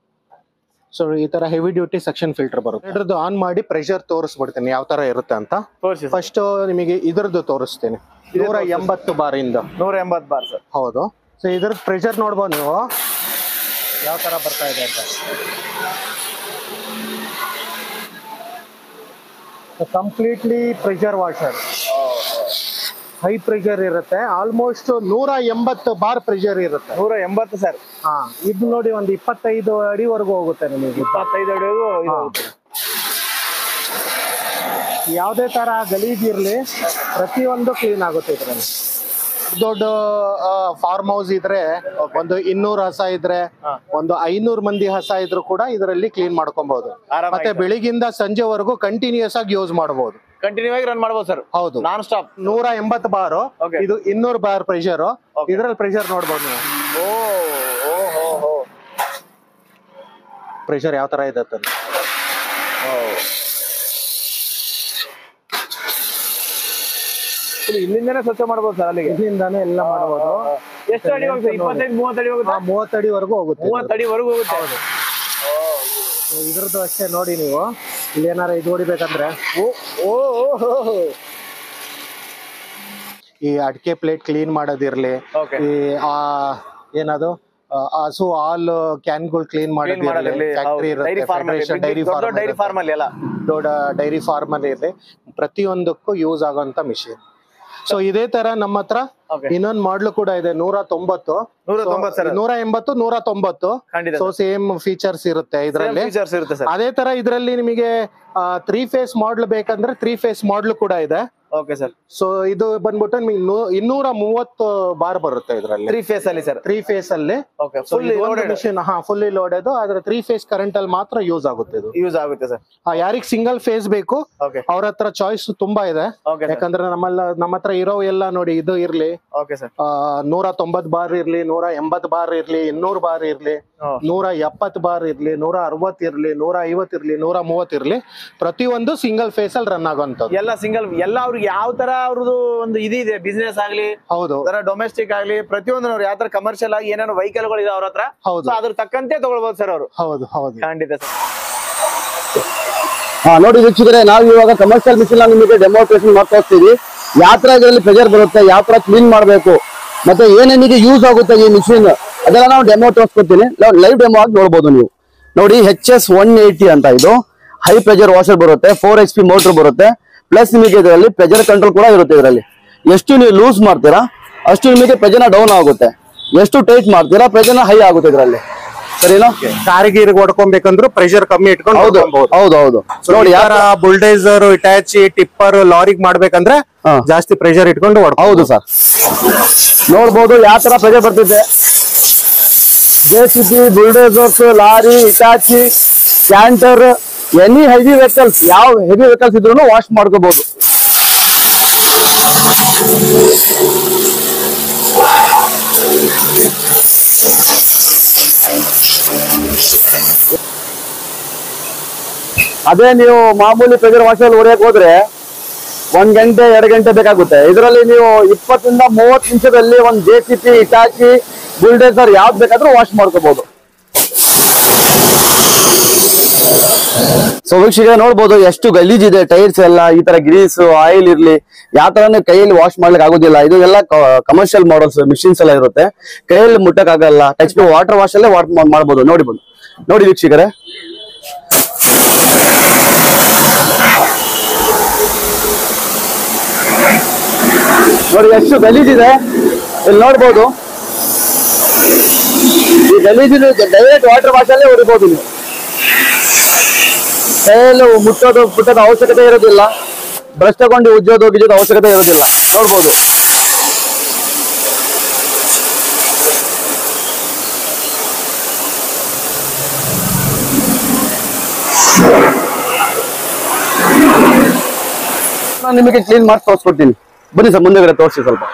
ಸೊ ಈ ತರ ಹೆವಿ ಡ್ಯೂಟಿ ಸೆಕ್ಷನ್ ಫಿಲ್ಟರ್ ಬರುತ್ತೆ ಎರಡ್ರದ್ದು ಆನ್ ಮಾಡಿ ಪ್ರೆಷರ್ ತೋರಿಸ್ಬಿಡ್ತೀನಿ ಯಾವ ತರ ಇರುತ್ತೆ ಅಂತ ತೋರಿಸಿ ಫಸ್ಟ್ ನಿಮಗೆ ಇದ್ರದ್ದು ತೋರಿಸ್ತೀನಿ ನೂರ ಎಂಬತ್ತು ಬಾರಿಂದ ನೂರ ಎಂಬತ್ತು ಬಾರ್ ಸರ್ ಹೌದು ಸೊ ಇದ್ರದ್ದು ಪ್ರೆಷರ್ ನೋಡ್ಬೋದು ನೀವು ಯಾವ ತರ ಬರ್ತಾ ಇದೆ ಅಂತ completely pressure washer high pressure ಇರುತ್ತೆ ಆಲ್ಮೋಸ್ಟ್ ನೂರ ಎಂಬತ್ತು ಬಾರ್ ಪ್ರೆಷರ್ ಇರುತ್ತೆ ನೂರ ಎಂಬತ್ತು ಸರ್ ಹಾ ಇದು ನೋಡಿ ಒಂದು ಇಪ್ಪತ್ತೈದು ಅಡಿವರೆಗೂ ಹೋಗುತ್ತೆ ನಿಮಗೆ ಇಪ್ಪತ್ತೈದು ಅಡಿಗೂ ಇದು ಹಾ. ಹೋಗುತ್ತೆ. ಯಾವುದೇ ತರ ಗಲೀಜ್ ಇರ್ಲಿ ಪ್ರತಿಯೊಂದು ಕ್ಲೀನ್ ಆಗುತ್ತೆ ಇದ್ರಲ್ಲಿ ದೊಡ್ಡ ಫಾರ್ಮ್ ಹೌಸ್ ಇದ್ರೆ ಒಂದು ಇನ್ನೂರು ಹಸ ಇದ್ರೆ ಹಾ. ಒಂದು ಐನೂರು ಮಂದಿ ಹಸ ಇದ್ರು ಕೂಡ ಇದರಲ್ಲಿ ಕ್ಲೀನ್ ಮಾಡ್ಕೊಬಹುದು ಆರಾಮಾಗಿ ಮತ್ತೆ ಬೆಳಿಗಿಂದ ಸಂಜೆವರೆಗೂ ಕಂಟಿನ್ಯೂಸ್ ಆಗಿ ಯೂಸ್ ಮಾಡಬಹುದು ಕಂಟಿನ್ಯೂ ಆಗಿ ರನ್ ಮಾಡ್ಬೋದು ಸರ್ ಹೌದು ನಾನ್ ಸ್ಟಾಪ್ ನೂರ ಎಂಬತ್ತು ಬಾರು Okay. ಇದು ಇನ್ನೂರು ಬಾರ್ ಪ್ರೆಷರ್ Okay. ಇದ್ರಲ್ಲಿ ಪ್ರೆಷರ್ ನೋಡ್ಬೋದು ನೀವು ಓ ಓ ಹೋ ಹೋ ಪ್ರೆಷರ್ ಯಾವ ತರ ಇದೆ ಅಂತ ಇಲ್ಲಿ ಇಲ್ಲಿಂದನೇ ಸ್ವಚ್ಛ ಮಾಡ್ಬೋದು ಸರ್ ಅಲ್ಲಿಗೆ ಇದರಿಂದಾನೇ ಎಲ್ಲ ಮಾಡಬಹುದು ಎಷ್ಟು ಅಡಿ ಹೋಗುತ್ತೆ ಇಪ್ಪತ್ತೈದು ಮೂವತ್ತು ಅಡಿ ಹೋಗುತ್ತೆ ಮೂವತ್ತಡಿವರೆಗೂ ಹೋಗುತ್ತೆ ಮೂವತ್ತು ಅಡಿವರೆಗೂ ಹೋಗುತ್ತೆ So, ಇದ್ರದ್ದು ಅಷ್ಟೇ ನೋಡಿ ನೀವು ಇಲ್ಲಿ ಏನಾರ ಇದು ಹೊಡಿಬೇಕಂದ್ರೆ ಓ ಓ ಓ, ಓ, ಓ. ಈ ಅಡಿಕೆ ಪ್ಲೇಟ್ ಕ್ಲೀನ್ ಮಾಡೋದಿರ್ಲಿ Okay. ಈ ಆ ಏನದು ಆ, ಹಸು ಹಾಲು ಕ್ಯಾನ್ಗಳು ಕ್ಲೀನ್ Clean ಮಾಡೋದಿರ್ಲಿ ಮಾಡೋದಿರ್ಲಿ, ಫ್ಯಾಕ್ಟ್ರಿ ಹೌದು. Dairy farm ಅಲ್ಲಿ, ಇರುತ್ತೆ big- ಡೈರಿ big ದೊಡ್ಡ ಫಾರ್ಮ್ ಡೈರಿ ಫಾರ್ಮ್ ಅಲ್ಲಿ ಎಲ್ಲ ದೊಡ್ಡ ಡೈರಿ ಫಾರ್ಮ್ ಅಲ್ಲಿ ಇರಲಿ ಪ್ರತಿಯೊಂದಕ್ಕೂ ಯೂಸ್ ಆಗುವಂತ ಮಿಷಿನ್ ಸೊ ಇದೇ ತರ ನಮ್ಮ ಹತ್ರ Okay. ಇನ್ನೊಂದು ಮಾಡ್ಲು ಕೂಡ ಇದೆ ನೂರ ತೊಂಬತ್ತು ನೂರ So, ತೊಂಬತ್ತು ಸರ್ ನೂರ ಎಂಬತ್ತು ನೂರ ತೊಂಬತ್ತು ಖಂಡಿತ ಸೊ ಸೇಮ್ ಫೀಚರ್ಸ್ ಇರುತ್ತೆ ಇದರಲ್ಲಿ ಫೀಚರ್ಸ್ ಇರುತ್ತೆ ಸರ್ ಅದೇ ತರ ಇದರಲ್ಲಿ ನಿಮಗೆ ತ್ರೀ ಫೇಸ್ ಮಾಡ್ಲ್ ಬೇಕಂದ್ರೆ ತ್ರೀ ಫೇಸ್ ಮಾಡ್ಲ್ ಕೂಡ ಇದೆ ಓಕೆ ಸರ್ ಸೊ ಇದು ಬಂದ್ಬಿಟ್ಟು ನಿಮಗೆ ಇನ್ನೂರ ಮೂವತ್ತು ಬಾರ್ ಬರುತ್ತೆ ಇದರಲ್ಲಿ ತ್ರೀ ಫೇಸ್ ಅಲ್ಲಿ ಸರ್ ತ್ರೀ ಫೇಸ್ ಅಲ್ಲಿ ಓಕೆ ಫುಲ್ ಲೋಡೆಡ್ ಮಿಷಿನ್ ಹಾ ಫುಲ್ಲಿ ಲೋಡೆಡ್ ಆದ್ರೆ ತ್ರೀ ಫೇಸ್ ಕರೆಂಟ್ ಅಲ್ಲಿ ಮಾತ್ರ ಯೂಸ್ ಆಗುತ್ತೆ ಇದು ಯೂಸ್ ಆಗುತ್ತೆ ಸರ್ ಯಾರಿಗ್ ಸಿಂಗಲ್ ಫೇಸ್ ಬೇಕು ಓಕೆ ಅವ್ರ ಹತ್ರ ಚಾಯ್ಸ್ ತುಂಬಾ ಇದೆ ಓಕೆ ಸರ್ ಯಾಕಂದ್ರೆ ನಮ್ಮಲ್ಲ ನಮ್ಮ ಹತ್ರ ಇರೋ ಎಲ್ಲ ನೋಡಿ ಇದು ಇರ್ಲಿ ಓಕೆ ಸರ್ ಆ, ನೂರ ತೊಂಬತ್ ಬಾರ್ ಇರ್ಲಿ ನೂರ ಎಂಬತ್ ಬಾರ್ ಇರ್ಲಿ ಇನ್ನೂರ್ ಬಾರ್ ಇರ್ಲಿ ನೂರ ಎಪ್ಪತ್ ಬಾರ್ ಇರ್ಲಿ ನೂರ ಅರವತ್ ಇರ್ಲಿ ನೂರ ಐವತ್ ಇರ್ಲಿ ನೂರ ಮೂವತ್ ಇರ್ಲಿ ಪ್ರತಿಯೊಂದು ಸಿಂಗಲ್ ಫೇಸ್ ಅಲ್ಲಿ ರನ್ ಆಗೋಂಥದ್ದು ಎಲ್ಲ ಸಿಂಗಲ್ ಎಲ್ಲ ಅವ್ರಿಗೆ ಯಾವ ತರ ಅವ್ರದ್ದು ಒಂದು ಇದಿದೆ ಬಿಸ್ನೆಸ್ ಆಗ್ಲಿ ಹೌದು ತರ ಡೊಮೆಸ್ಟಿಕ್ ಆಗ್ಲಿ ಪ್ರತಿಯೊಂದು ಅವ್ರು ಯಾವ ತರ ಕಮರ್ಷಿಯಲ್ ಆಗಿ ಏನೇನೋ ವೆಹಿಕಲ್ ಗಳು ಇದೆ ಅವ್ರ ಹತ್ರ ಹೌದು ಸೊ ಅದ್ರ ತಕ್ಕಂತೆ ತಗೊಳ್ಬೋದು ಸರ್ ಅವರು ಹೌದು ಹೌದು ಖಂಡಿತ ಸರ್ ಹಾ ನೋಡಿ ವೀಕ್ಷಕರೇ ನಾವು ಇವಾಗ ಕಮರ್ಷಿಯಲ್ ಮಿಷಿನ್ ನಿಮಗೆ ಡೆಮೋನ್ಸ್ಟ್ರೇಷನ್ ಮಾಡ್ತಾ ಹೋಗ್ತೀವಿ ಯಾವ ತರ ಇದರಲ್ಲಿ ಪ್ರೆಷರ್ ಬರುತ್ತೆ ಯಾವ ತರ ಕ್ಲೀನ್ ಮಾಡಬೇಕು ಮತ್ತೆ ಏನೇನಿಗೆ ಯೂಸ್ ಆಗುತ್ತೆ ಈ ಮಿಷಿನ್ ಅದೆಲ್ಲ ನಾವು ಡೆಮೋ ತೋರಿಸ್ಕೊಡ್ತೀನಿ ಲೈವ್ ಡೆಮೋ ಆಗಿ ನೋಡ್ಬೋದು ನೀವು ನೋಡಿ ಹೆಚ್ ಎಸ್ ಒನ್ ಏಯ್ಟಿ ಅಂತ ಇದು ಹೈ ಪ್ರೆಷರ್ ವಾಷರ್ ಬರುತ್ತೆ ಫೋರ್ ಎಚ್ ಪಿ ಮೋಟರ್ ಬರುತ್ತೆ ಪ್ಲಸ್ ನಿಮಗೆ ಇದರಲ್ಲಿ ಪ್ರೆಷರ್ ಕಂಟ್ರೋಲ್ ಕೂಡ ಇರುತ್ತೆ ಇದರಲ್ಲಿ ಎಷ್ಟು ನೀವು ಲೂಸ್ ಮಾಡ್ತೀರಾ ಅಷ್ಟು ನಿಮಗೆ ಪ್ರೆಷರ್ನ ಡೌನ್ ಆಗುತ್ತೆ ಎಷ್ಟು ಟೈಟ್ ಮಾಡ್ತೀರಾ ಪ್ರೆಷರ್ನ ಹೈ ಆಗುತ್ತೆ ಇದರಲ್ಲಿ ಸರಿನಾ ಕಾರಿಗೆ ಹೊಡ್ಕೊಬೇಕಂದ್ರು ಪ್ರೆಷರ್ ಕಮ್ಮಿ ಇಟ್ಕೊಂಡು ಹೌದು ಹೊಡ್ಕೊಬಹುದು. ಹೌದು ಹೌದು ನೋಡಿ ನೋಡಿ ಯಾರ ಬುಲ್ಡೇಸರ್ ಇಟಾಚಿ ಟಿಪ್ಪರ್ ಲಾರಿಗ್ ಮಾಡ್ಬೇಕಂದ್ರೆ ಹಾ. ಜಾಸ್ತಿ ಪ್ರೆಷರ್ ಇಟ್ಕೊಂಡು ಹೊಡ್ಕೊ ಹೌದು ಸರ್ ನೋಡ್ಬೋದು ಯಾವ ತರ ಪ್ರೆಷರ್ ಬರ್ತಿದೆ J C B bulldozers lorry Hitachi canter any heavy vehicles ಯಾವ ಹೆವಿ ವೆಹಿಕಲ್ಸ್ ಇದ್ರೂ ವಾಶ್ ಮಾಡ್ಕೋಬಹುದು ಅದೇ ನೀವು ಮಾಮೂಲಿ ಪ್ರೆಷರ್ ವಾಷರ್ ಹೊಡೆಯಕ್ ಹೋದ್ರೆ ಒಂದ್ ಗಂಟೆ ಎರಡು ಗಂಟೆ ಬೇಕಾಗುತ್ತೆ ಇದರಲ್ಲಿ ನೀವು ಇಪ್ಪತ್ತರಿಂದ ಮೂವತ್ತು ನಿಮಿಷದಲ್ಲಿ ಒಂದ್ J C B Hitachi bulldozer ಯಾವ್ದು ಬೇಕಾದ್ರೂ ವಾಶ್ ಮಾಡ್ಕೋಬಹುದು ಸೊ ವೀಕ್ಷಕ ನೋಡ್ಬೋದು ಎಷ್ಟು ಗಲೀಜಿದೆ ಟೈರ್ಸ್ ಎಲ್ಲ ಈ ತರ ಗ್ರೀಸ್ ಆಯಿಲ್ ಇರ್ಲಿ ಯಾವ ತರನೇ ಕೈಯಲ್ಲಿ ವಾಶ್ ಮಾಡ್ಲಿಕ್ಕೆ ಆಗೋದಿಲ್ಲ ಇದು ಎಲ್ಲ ಕಮರ್ಷಿಯಲ್ ಮಾಡಲ್ಸ್ ಮಿಷಿನ್ಸ್ ಎಲ್ಲ ಇರುತ್ತೆ ಕೈಯಲ್ಲಿ ಮುಟ್ಟಕ್ ಆಗಲ್ಲ ಟಚ್ ವಾಟರ್ ವಾಶ್ ಅಲ್ಲೇ ವಾಟ್ ಮಾಡ್ಬೋದು ನೋಡಿ ಬಂದು ನೋಡಿ ವೀಕ್ಷಕರೇ ನೋಡಿ ಎಷ್ಟು ಗಲೀಜಿದೆ ಇಲ್ಲಿ ನೋಡ್ಬೋದು ಈ ಗಲೀಜಿನ ಡೈರೆಕ್ಟ್ ವಾಟರ್ ವಾಶ್ ಅಲ್ಲೇ ಹೊಡಿಬೋದು ನೀವು ಕೈಯಲ್ಲಿ ಮುಟ್ಟೋದು ಮುಟ್ಟೋದು ಅವಶ್ಯಕತೆ ಇರೋದಿಲ್ಲ ಬ್ರಷ್ ತಗೊಂಡು ಉಜ್ಜೋದು ಗಿಜ್ಜೋದು ಅವಶ್ಯಕತೆ ಇರೋದಿಲ್ಲ ನೋಡ್ಬೋದು ನಾನು ನಿಮಗೆ ಕ್ಲೀನ್ ಮಾಡಿ ತೋರಿಸ್ಕೊಡ್ತೀನಿ ಬನ್ನಿ ಸರ್ ಮುಂದೆಗಡೆ ತೋರಿಸಿ ಸ್ವಲ್ಪ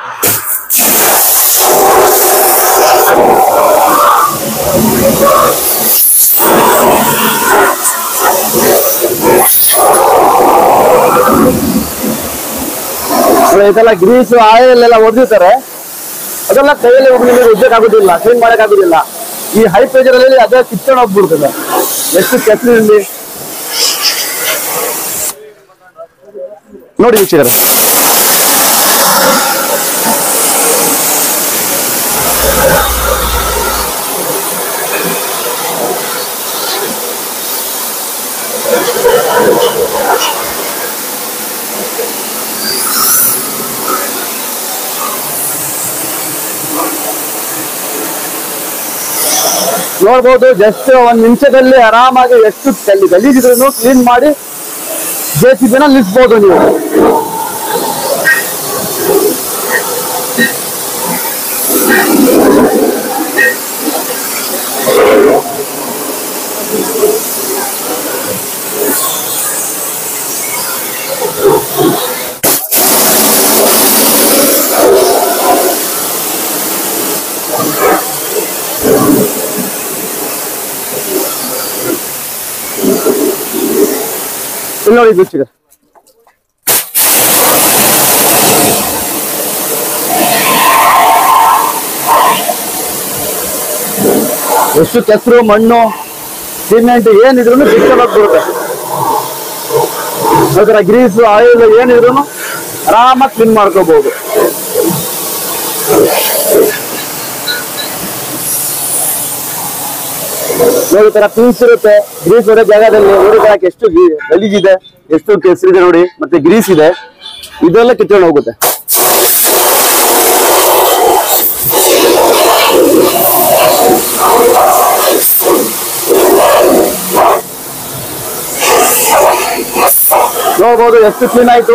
ನೋಡಿ, ಇದೆಲ್ಲ ಗ್ರೀಸ್ ಆಯಿಲ್ ಎಲ್ಲ ಹೊಡೆದಿರ್ತಾರೆ ಅದೆಲ್ಲ ಕೈಯಲ್ಲಿ ನಿಮಗೆ ಉಜ್ಜಕ್ಕಾಗೋದಿಲ್ಲ ಕ್ಲೀನ್ ಮಾಡೋಕ್ಕಾಗೋದಿಲ್ಲ ಈ ಹೈ ಪ್ರೆಷರ್ ಅಲ್ಲಿ ಅದೇ ಕಿತ್ಕೊಂಡು ಹೋಗ್ಬಿಡ್ತದೆ ಎಷ್ಟು ಕೆಸರು ಇಲ್ಲಿ ನೋಡಿ ವೀಕ್ಷಕರೇ ನೋಡ್ಬೋದು ಜಸ್ಟ್ ಒಂದ್ ನಿಮಿಷದಲ್ಲಿ ಆರಾಮಾಗಿ ಎಷ್ಟು ಗಲ್ಲಿ ಗಲೀಜಿದ್ರು ಕ್ಲೀನ್ ಮಾಡಿ ಜೆ ಸಿ ಬಿನ ನಿಲ್ಸ್ಬೋದು ನೀವು ಇಲ್ಲಿ ನೋಡಿ ವೀಕ್ಷಕರೇ ಎಷ್ಟು ಕೆಸರು ಮಣ್ಣು ಸಿಮೆಂಟ್ ಏನಿದ್ರು ಸಿಕ್ಕೋಕ್ ಬರುತ್ತೆ ಅದರ ಗ್ರೀಸ್ ಆಯಿಲ್ ಏನಿದ್ರು ಆರಾಮಾಗಿ ಕ್ಲೀನ್ ಮಾಡ್ಕೋಬಹುದು ನೋಡಿ ಈ ತರ ಪೀಸ್ ಇರುತ್ತೆ ಗ್ರೀಸ್ ಹೊಡೆ ಜಾಗದಲ್ಲಿ ನೋಡಿದಾಗ ಎಷ್ಟು ಗಿ- ಗಲೀಜಿದೆ ಎಷ್ಟು ಕೆಸರಿದೆ ನೋಡಿ ಮತ್ತೆ ಗ್ರೀಸ್ ಇದೆ ಇದೆಲ್ಲ ಕಿತ್ಕೊಂಡು ಹೋಗುತ್ತೆ ನೋಡ್ಬೋದು ಎಷ್ಟು ಕ್ಲೀನ್ ಆಯ್ತು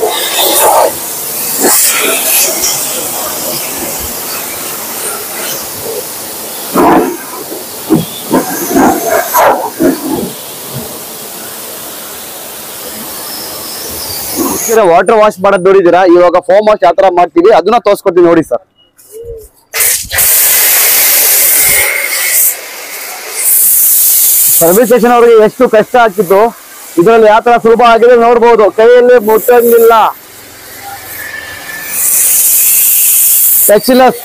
ವಾಟರ್ ವಾಶ್ ಮಾಡೋದ್ ನೋಡಿದೀರಾ ಇವಾಗ ಫೋಮ್ ವಾಶ್ ಯಾವ ತರ ಮಾಡ್ತೀವಿ ಅದನ್ನ ತೋರ್ಸ್ಕೊಡ್ತೀನಿ ನೋಡಿ ಸರ್ ಸರ್ವಿಸ್ ಸ್ಟೇಷನ್ ಅವ್ರಿಗೆ ಎಷ್ಟು ಕಷ್ಟ ಆಗ್ತಿತ್ತು ಇದರಲ್ಲಿ ಯಾವ ತರ ಸುಲಭ ಆಗಿದೆ ನೋಡ್ಬೋದು ಕೈಯಲ್ಲಿ ಮುಟ್ಟಂಗಿಲ್ಲ ಟಚ್ಲೆಸ್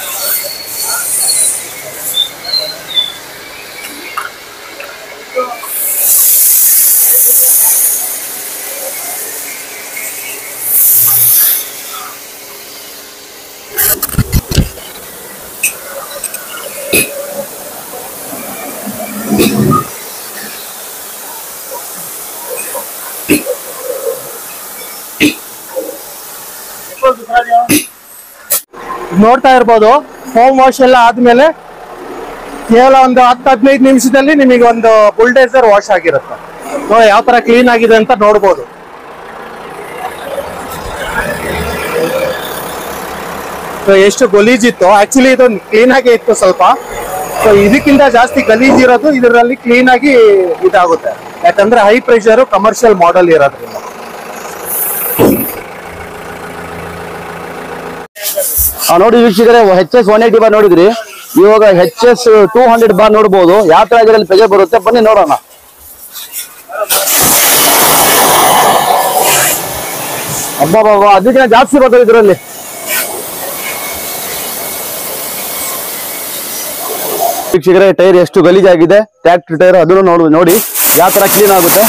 ನೋಡ್ತಾ ಇರ್ಬೋದು ಹೋಮ್ ವಾಶ್ ಎಲ್ಲ ಆದ್ಮೇಲೆ ಕೇವಲ ಒಂದು ಹತ್ತು ಹದಿನೈದು ನಿಮಿಷದಲ್ಲಿ ನಿಮಗೆ ಒಂದು ಬುಲ್ಡೇಸರ್ ವಾಶ್ ಆಗಿರುತ್ತೆ ನೋಡಿ ಯಾವ ತರ ಕ್ಲೀನ್ ಆಗಿದೆ ಅಂತ ನೋಡ್ಬೋದು So, ಎಷ್ಟು ಗಲೀಜಿತ್ತು ಆಕ್ಚುಲಿ ಇದು ಕ್ಲೀನ್ ಆಗೇ ಇತ್ತು ಸ್ವಲ್ಪ ಸೊ ಇದಕ್ಕಿಂತ ಜಾಸ್ತಿ ಗಲೀಜ್ ಇರೋದು ಇದರಲ್ಲಿ ಕ್ಲೀನ್ ಆಗಿ ಇದಾಗುತ್ತೆ ಯಾಕಂದ್ರೆ ಹೈ ಪ್ರೆಷರ್ ಕಮರ್ಷಿಯಲ್ ಮಾಡೆಲ್ ಇರೋದ್ರಿಂದ ಆ, ನೋಡಿ ವೀಕ್ಷಕರೇ H S one eighty bar ನೋಡಿದ್ರಿ ಇವಾಗ H S two hundred bar ನೋಡ್ಬೋದು ಯಾವ ತರ ಇದರಲ್ಲಿ ಪ್ರೆಜರ್ ಬರುತ್ತೆ ಬನ್ನಿ ನೋಡೋಣ ಅಬ್ಬಾ ಅದಕ್ಕಿಂತ ಜಾಸ್ತಿ ಬರ್ತದೆ ಇದರಲ್ಲಿ ವೀಕ್ಷಕರೇ ಟೈರ್ ಎಷ್ಟು ಗಲೀಜಾಗಿದೆ ಟ್ರ್ಯಾಕ್ಟರ್ ಟೈರ್ ಅದನ್ನು ನೋಡು ನೋಡಿ ಯಾವ ತರ ಕ್ಲೀನ್ ಆಗುತ್ತೆ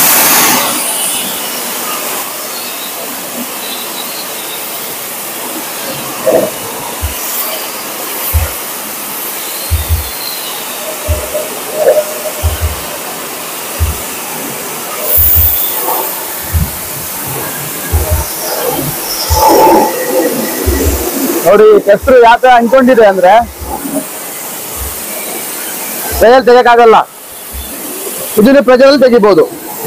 ನೋಡಿ ಹೆಸರು ಯಾವ ತರ ಅಂದ್ಕೊಂಡಿದೆ ಅಂದ್ರೆ ಕೈಯಲ್ಲಿ ತೆಗಿಯಕ್ಕಾಗಲ್ಲ ಇದನ್ನ ಪ್ರಜೆಯಲ್ಲಿ ತೆಗಿಬಹುದು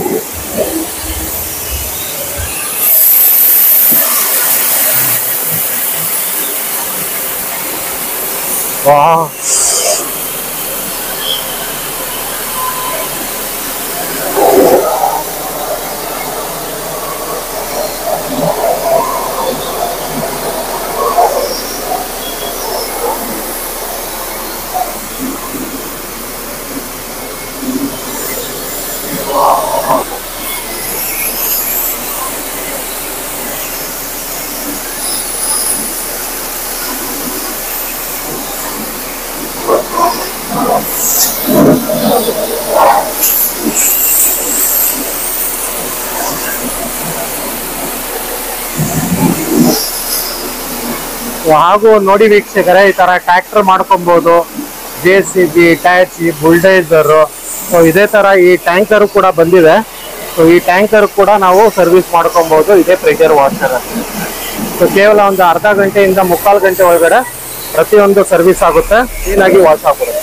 ಹಾಗೂ ನೋಡಿ ವೀಕ್ಷಕರೇ ಈ ತರ ಟ್ರ್ಯಾಕ್ಟರ್ ಮಾಡ್ಕೊಬಹುದು J C B Hitachi bulldozer so ಇದೇ ತರ ಈ ಟ್ಯಾಂಕರ್ ಕೂಡ ಬಂದಿದೆ ಸೊ ಈ ಟ್ಯಾಂಕರ್ ಕೂಡ ನಾವು ಸರ್ವಿಸ್ ಮಾಡ್ಕೊಬಹುದು ಇದೇ ಪ್ರೆಷರ್ ವಾಷರ್ ಸೊ ಕೇವಲ ಒಂದು ಅರ್ಧ ಗಂಟೆಯಿಂದ ಮುಕ್ಕಾಲು ಗಂಟೆ ಒಳಗಡೆ ಪ್ರತಿಯೊಂದು ಸರ್ವಿಸ್ ಆಗುತ್ತೆ ಕ್ಲೀನಾಗಿ ವಾಶ್ ಆಗ್ಬಿಡುತ್ತೆ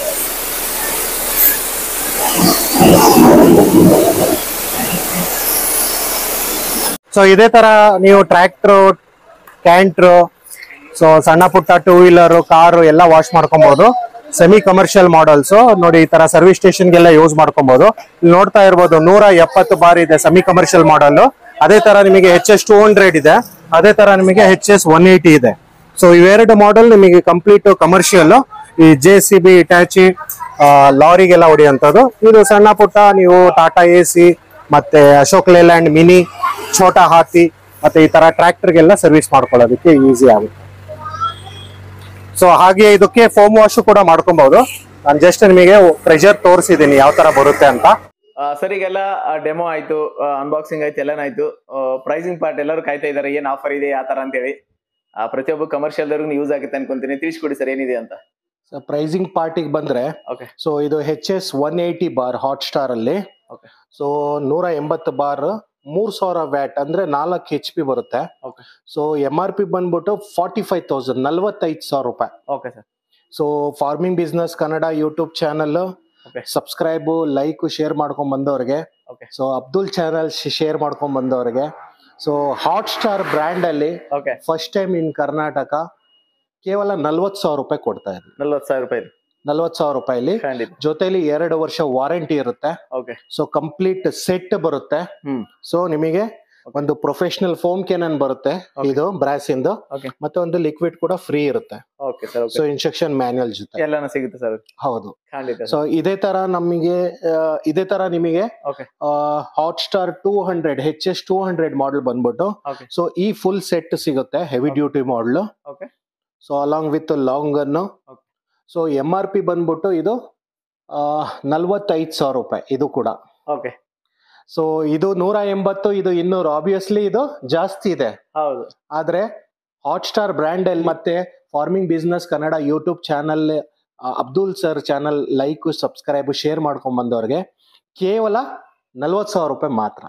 ಸೊ ಇದೇ ತರ ನೀವು ಟ್ರ್ಯಾಕ್ಟ್ರು ಕ್ಯಾಂಟ್ರು ಸೊ ಸಣ್ಣ ಪುಟ್ಟ ಟೂ ವೀಲರ್ ಕಾರು ಎಲ್ಲ ವಾಶ್ ಮಾಡ್ಕೊಬಹುದು ಸೆಮಿ ಕಮರ್ಷಿಯಲ್ ಮಾಡಲ್ಸ್ ನೋಡಿ ಈ ತರ ಸರ್ವಿಸ್ ಸ್ಟೇಷನ್ಗೆಲ್ಲ ಯೂಸ್ ಮಾಡ್ಕೊಬಹುದು ಇಲ್ಲಿ ನೋಡ್ತಾ ಇರ್ಬೋದು ನೂರ ಎಪ್ಪತ್ತು ಬಾರ್ ಇದೆ ಸೆಮಿ ಕಮರ್ಷಿಯಲ್ ಮಾಡಲ್ ಅದೇ ತರ ನಿಮಗೆ ಎಚ್ ಎಸ್ ಟೂ ಹಂಡ್ರೆಡ್ ಇದೆ ಅದೇ ತರ ನಿಮಗೆ ಎಚ್ ಎಸ್ ಒನ್ ಏಯ್ಟಿ ಇದೆ ಸೊ ಇವೆರಡು ಮಾಡೆಲ್ ನಿಮಗೆ ಕಂಪ್ಲೀಟ್ ಕಮರ್ಷಿಯಲ್ ಈ ಜೆ ಸಿ ಬಿ ಇಟ್ಯಾಚಿ ಲಾರಿಗೆಲ್ಲ ಹೊಡೆಯುವಂಥದ್ದು ಇದು ಸಣ್ಣ ಪುಟ್ಟ ನೀವು ಟಾಟಾ ಎ ಸಿ ಮತ್ತೆ ಅಶೋಕ್ ಲೇಲ್ಯಾಂಡ್ ಮಿನಿ ಛೋಟಾ ಹಾತಿ ಮತ್ತೆ ಈ ತರ ಟ್ರ್ಯಾಕ್ಟರ್ಗೆಲ್ಲ ಸರ್ವಿಸ್ ಮಾಡ್ಕೊಳ್ಳೋದಕ್ಕೆ ಈಸಿ ಆಗುತ್ತೆ ಸೊ ಹಾಗೆ ಇದಕ್ಕೆ ಫೋಮ್ ವಾಶ್ ಕೂಡ ಮಾಡ್ಕೊಬಹುದು ನಾನು ಜಸ್ಟ್ ನಿಮಗೆ ಪ್ರೆಷರ್ ತೋರಿಸಿದ್ದೀನಿ ಯಾವ ತರ ಬರುತ್ತೆ ಅಂತ ಸರ್ ಈಗೆಲ್ಲ ಡೆಮೋ ಆಯ್ತು ಅನ್ಬಾಕ್ಸಿಂಗ್ ಆಯ್ತು ಎಲ್ಲಾನು ಆಯ್ತು ಪ್ರೈಸಿಂಗ್ ಪಾರ್ಟ್ ಎಲ್ಲರೂ ಕಾಯ್ತಾ ಇದಾರೆ ಏನ್ ಆಫರ್ ಇದೆ ಆ ತರ ಅಂತೇಳಿ ಆ, ಪ್ರತಿಯೊಬ್ಬ ಕಮರ್ಷಿಯಲ್ ದವ್ರಿಗೂ ಯೂಸ್ ಆಗುತ್ತೆ ಅನ್ಕೊಂತೀನಿ ತಿಳಿಸ್ಕೊಡಿ ಸರ್ ಏನಿದೆ ಅಂತ ಪ್ರೈಸಿಂಗ್ ಪಾರ್ಟಿಗೆ ಬಂದ್ರೆ ಓಕೆ ಸೊ ಇದು H S one eighty bar hot star ಅಲ್ಲಿ Okay. ಸೊ ನೂರ ಎಂಬತ್ತು ಬಾರ್ ಮೂರ್ ಸಾವಿರ ವ್ಯಾಟ್ ಅಂದ್ರೆ ನಾಲ್ಕು ಎಚ್ ಪಿ ಬರುತ್ತೆ Okay. So M R P ಬಂದ್ಬಿಟ್ಟು ಫಾರ್ಟಿ ಫೈವ್ ತೌಸಂಡ್ ನಲ್ವತ್ತೈದು ಸಾವಿರ ರೂಪಾಯಿ okay sir so farming business Kannada YouTube channel Okay. Subscribe like share ಮಾಡ್ಕೊಂಡ್ ಬಂದವ್ರಿಗೆ Okay. So Abdul channel share ಮಾಡ್ಕೊಂಡ್ ಬಂದವ್ರಿಗೆ ಸೊ ಹಾಟ್ ಸ್ಟಾರ್ ಬ್ರ್ಯಾಂಡ್ ಅಲ್ಲಿ okay first time in Karnataka ಕೇವಲ ನಲ್ವತ್ತು ಸಾವಿರ ರೂಪಾಯಿ ಕೊಡ್ತಾ ಇದ್ವಿ ನಲ್ವತ್ತು ಸಾವಿರ ರೂಪಾಯಿ ನಲ್ವತ್ತು ಸಾವಿರ ರೂಪಾಯಿಲಿ ಖಂಡಿತ ಜೊತೆಲಿ ಎರಡು ವರ್ಷ ವಾರಂಟಿ ಇರುತ್ತೆ ಓಕೆ ಸೊ ಕಂಪ್ಲೀಟ್ ಸೆಟ್ ಬರುತ್ತೆ ಹ್ಮ್ ಸೊ ನಿಮಗೆ ಒಂದು ಪ್ರೊಫೆಷನಲ್ ಫೋಮ್ ಕೆನನ್ ಬರುತ್ತೆ Okay. ಇದು ಬ್ರಾಸ್ ಇಂದು Okay. ಮತ್ತೆ ಒಂದು ಲಿಕ್ವಿಡ್ ಕೂಡ ಫ್ರೀ ಇರುತ್ತೆ okay sir so okay instruction manual ಜೊತೆ ಎಲ್ಲಾನು ಸಿಗುತ್ತೆ ಸರ್ ಹೌದು ಖಂಡಿತ ಸೊ ಇದೇ ತರ ನಮಗೆ ಆ, ಇದೇ ತರ ನಿಮಗೆ okay hot star two hundred H S two hundred model ಬಂದ್ಬಿಟ್ಟು ಓಕೆ ಸೊ ಈ ಫುಲ್ ಸೆಟ್ ಸಿಗುತ್ತೆ heavy duty model okay so along with long ಅನ್ನು Okay. So M R P ಬಂದ್ಬಿಟ್ಟು ಇದು ನಲ್ವತ್ತೈದು ಸಾವಿರ ರೂಪಾಯಿ ಇದು ಕೂಡ ಓಕೆ ಸೊ ಇದು ನೂರ ಎಂಬತ್ತು ಇದು ಇನ್ನೂರು ಆಬ್ವಿಯಸ್ಲಿ ಇದು ಜಾಸ್ತಿ ಇದೆ ಹೌದು ಆದ್ರೆ ಹಾಟ್ ಸ್ಟಾರ್ ಬ್ರ್ಯಾಂಡ್ ಅಲ್ಲಿ ಮತ್ತೆ farming business Kannada YouTube channel Abdul sir channel like subscribe share ಮಾಡ್ಕೊಂಡ್ ಬಂದವ್ರಿಗೆ ಕೇವಲ ನಲ್ವತ್ ಸಾವಿರ ರೂಪಾಯಿ ಮಾತ್ರ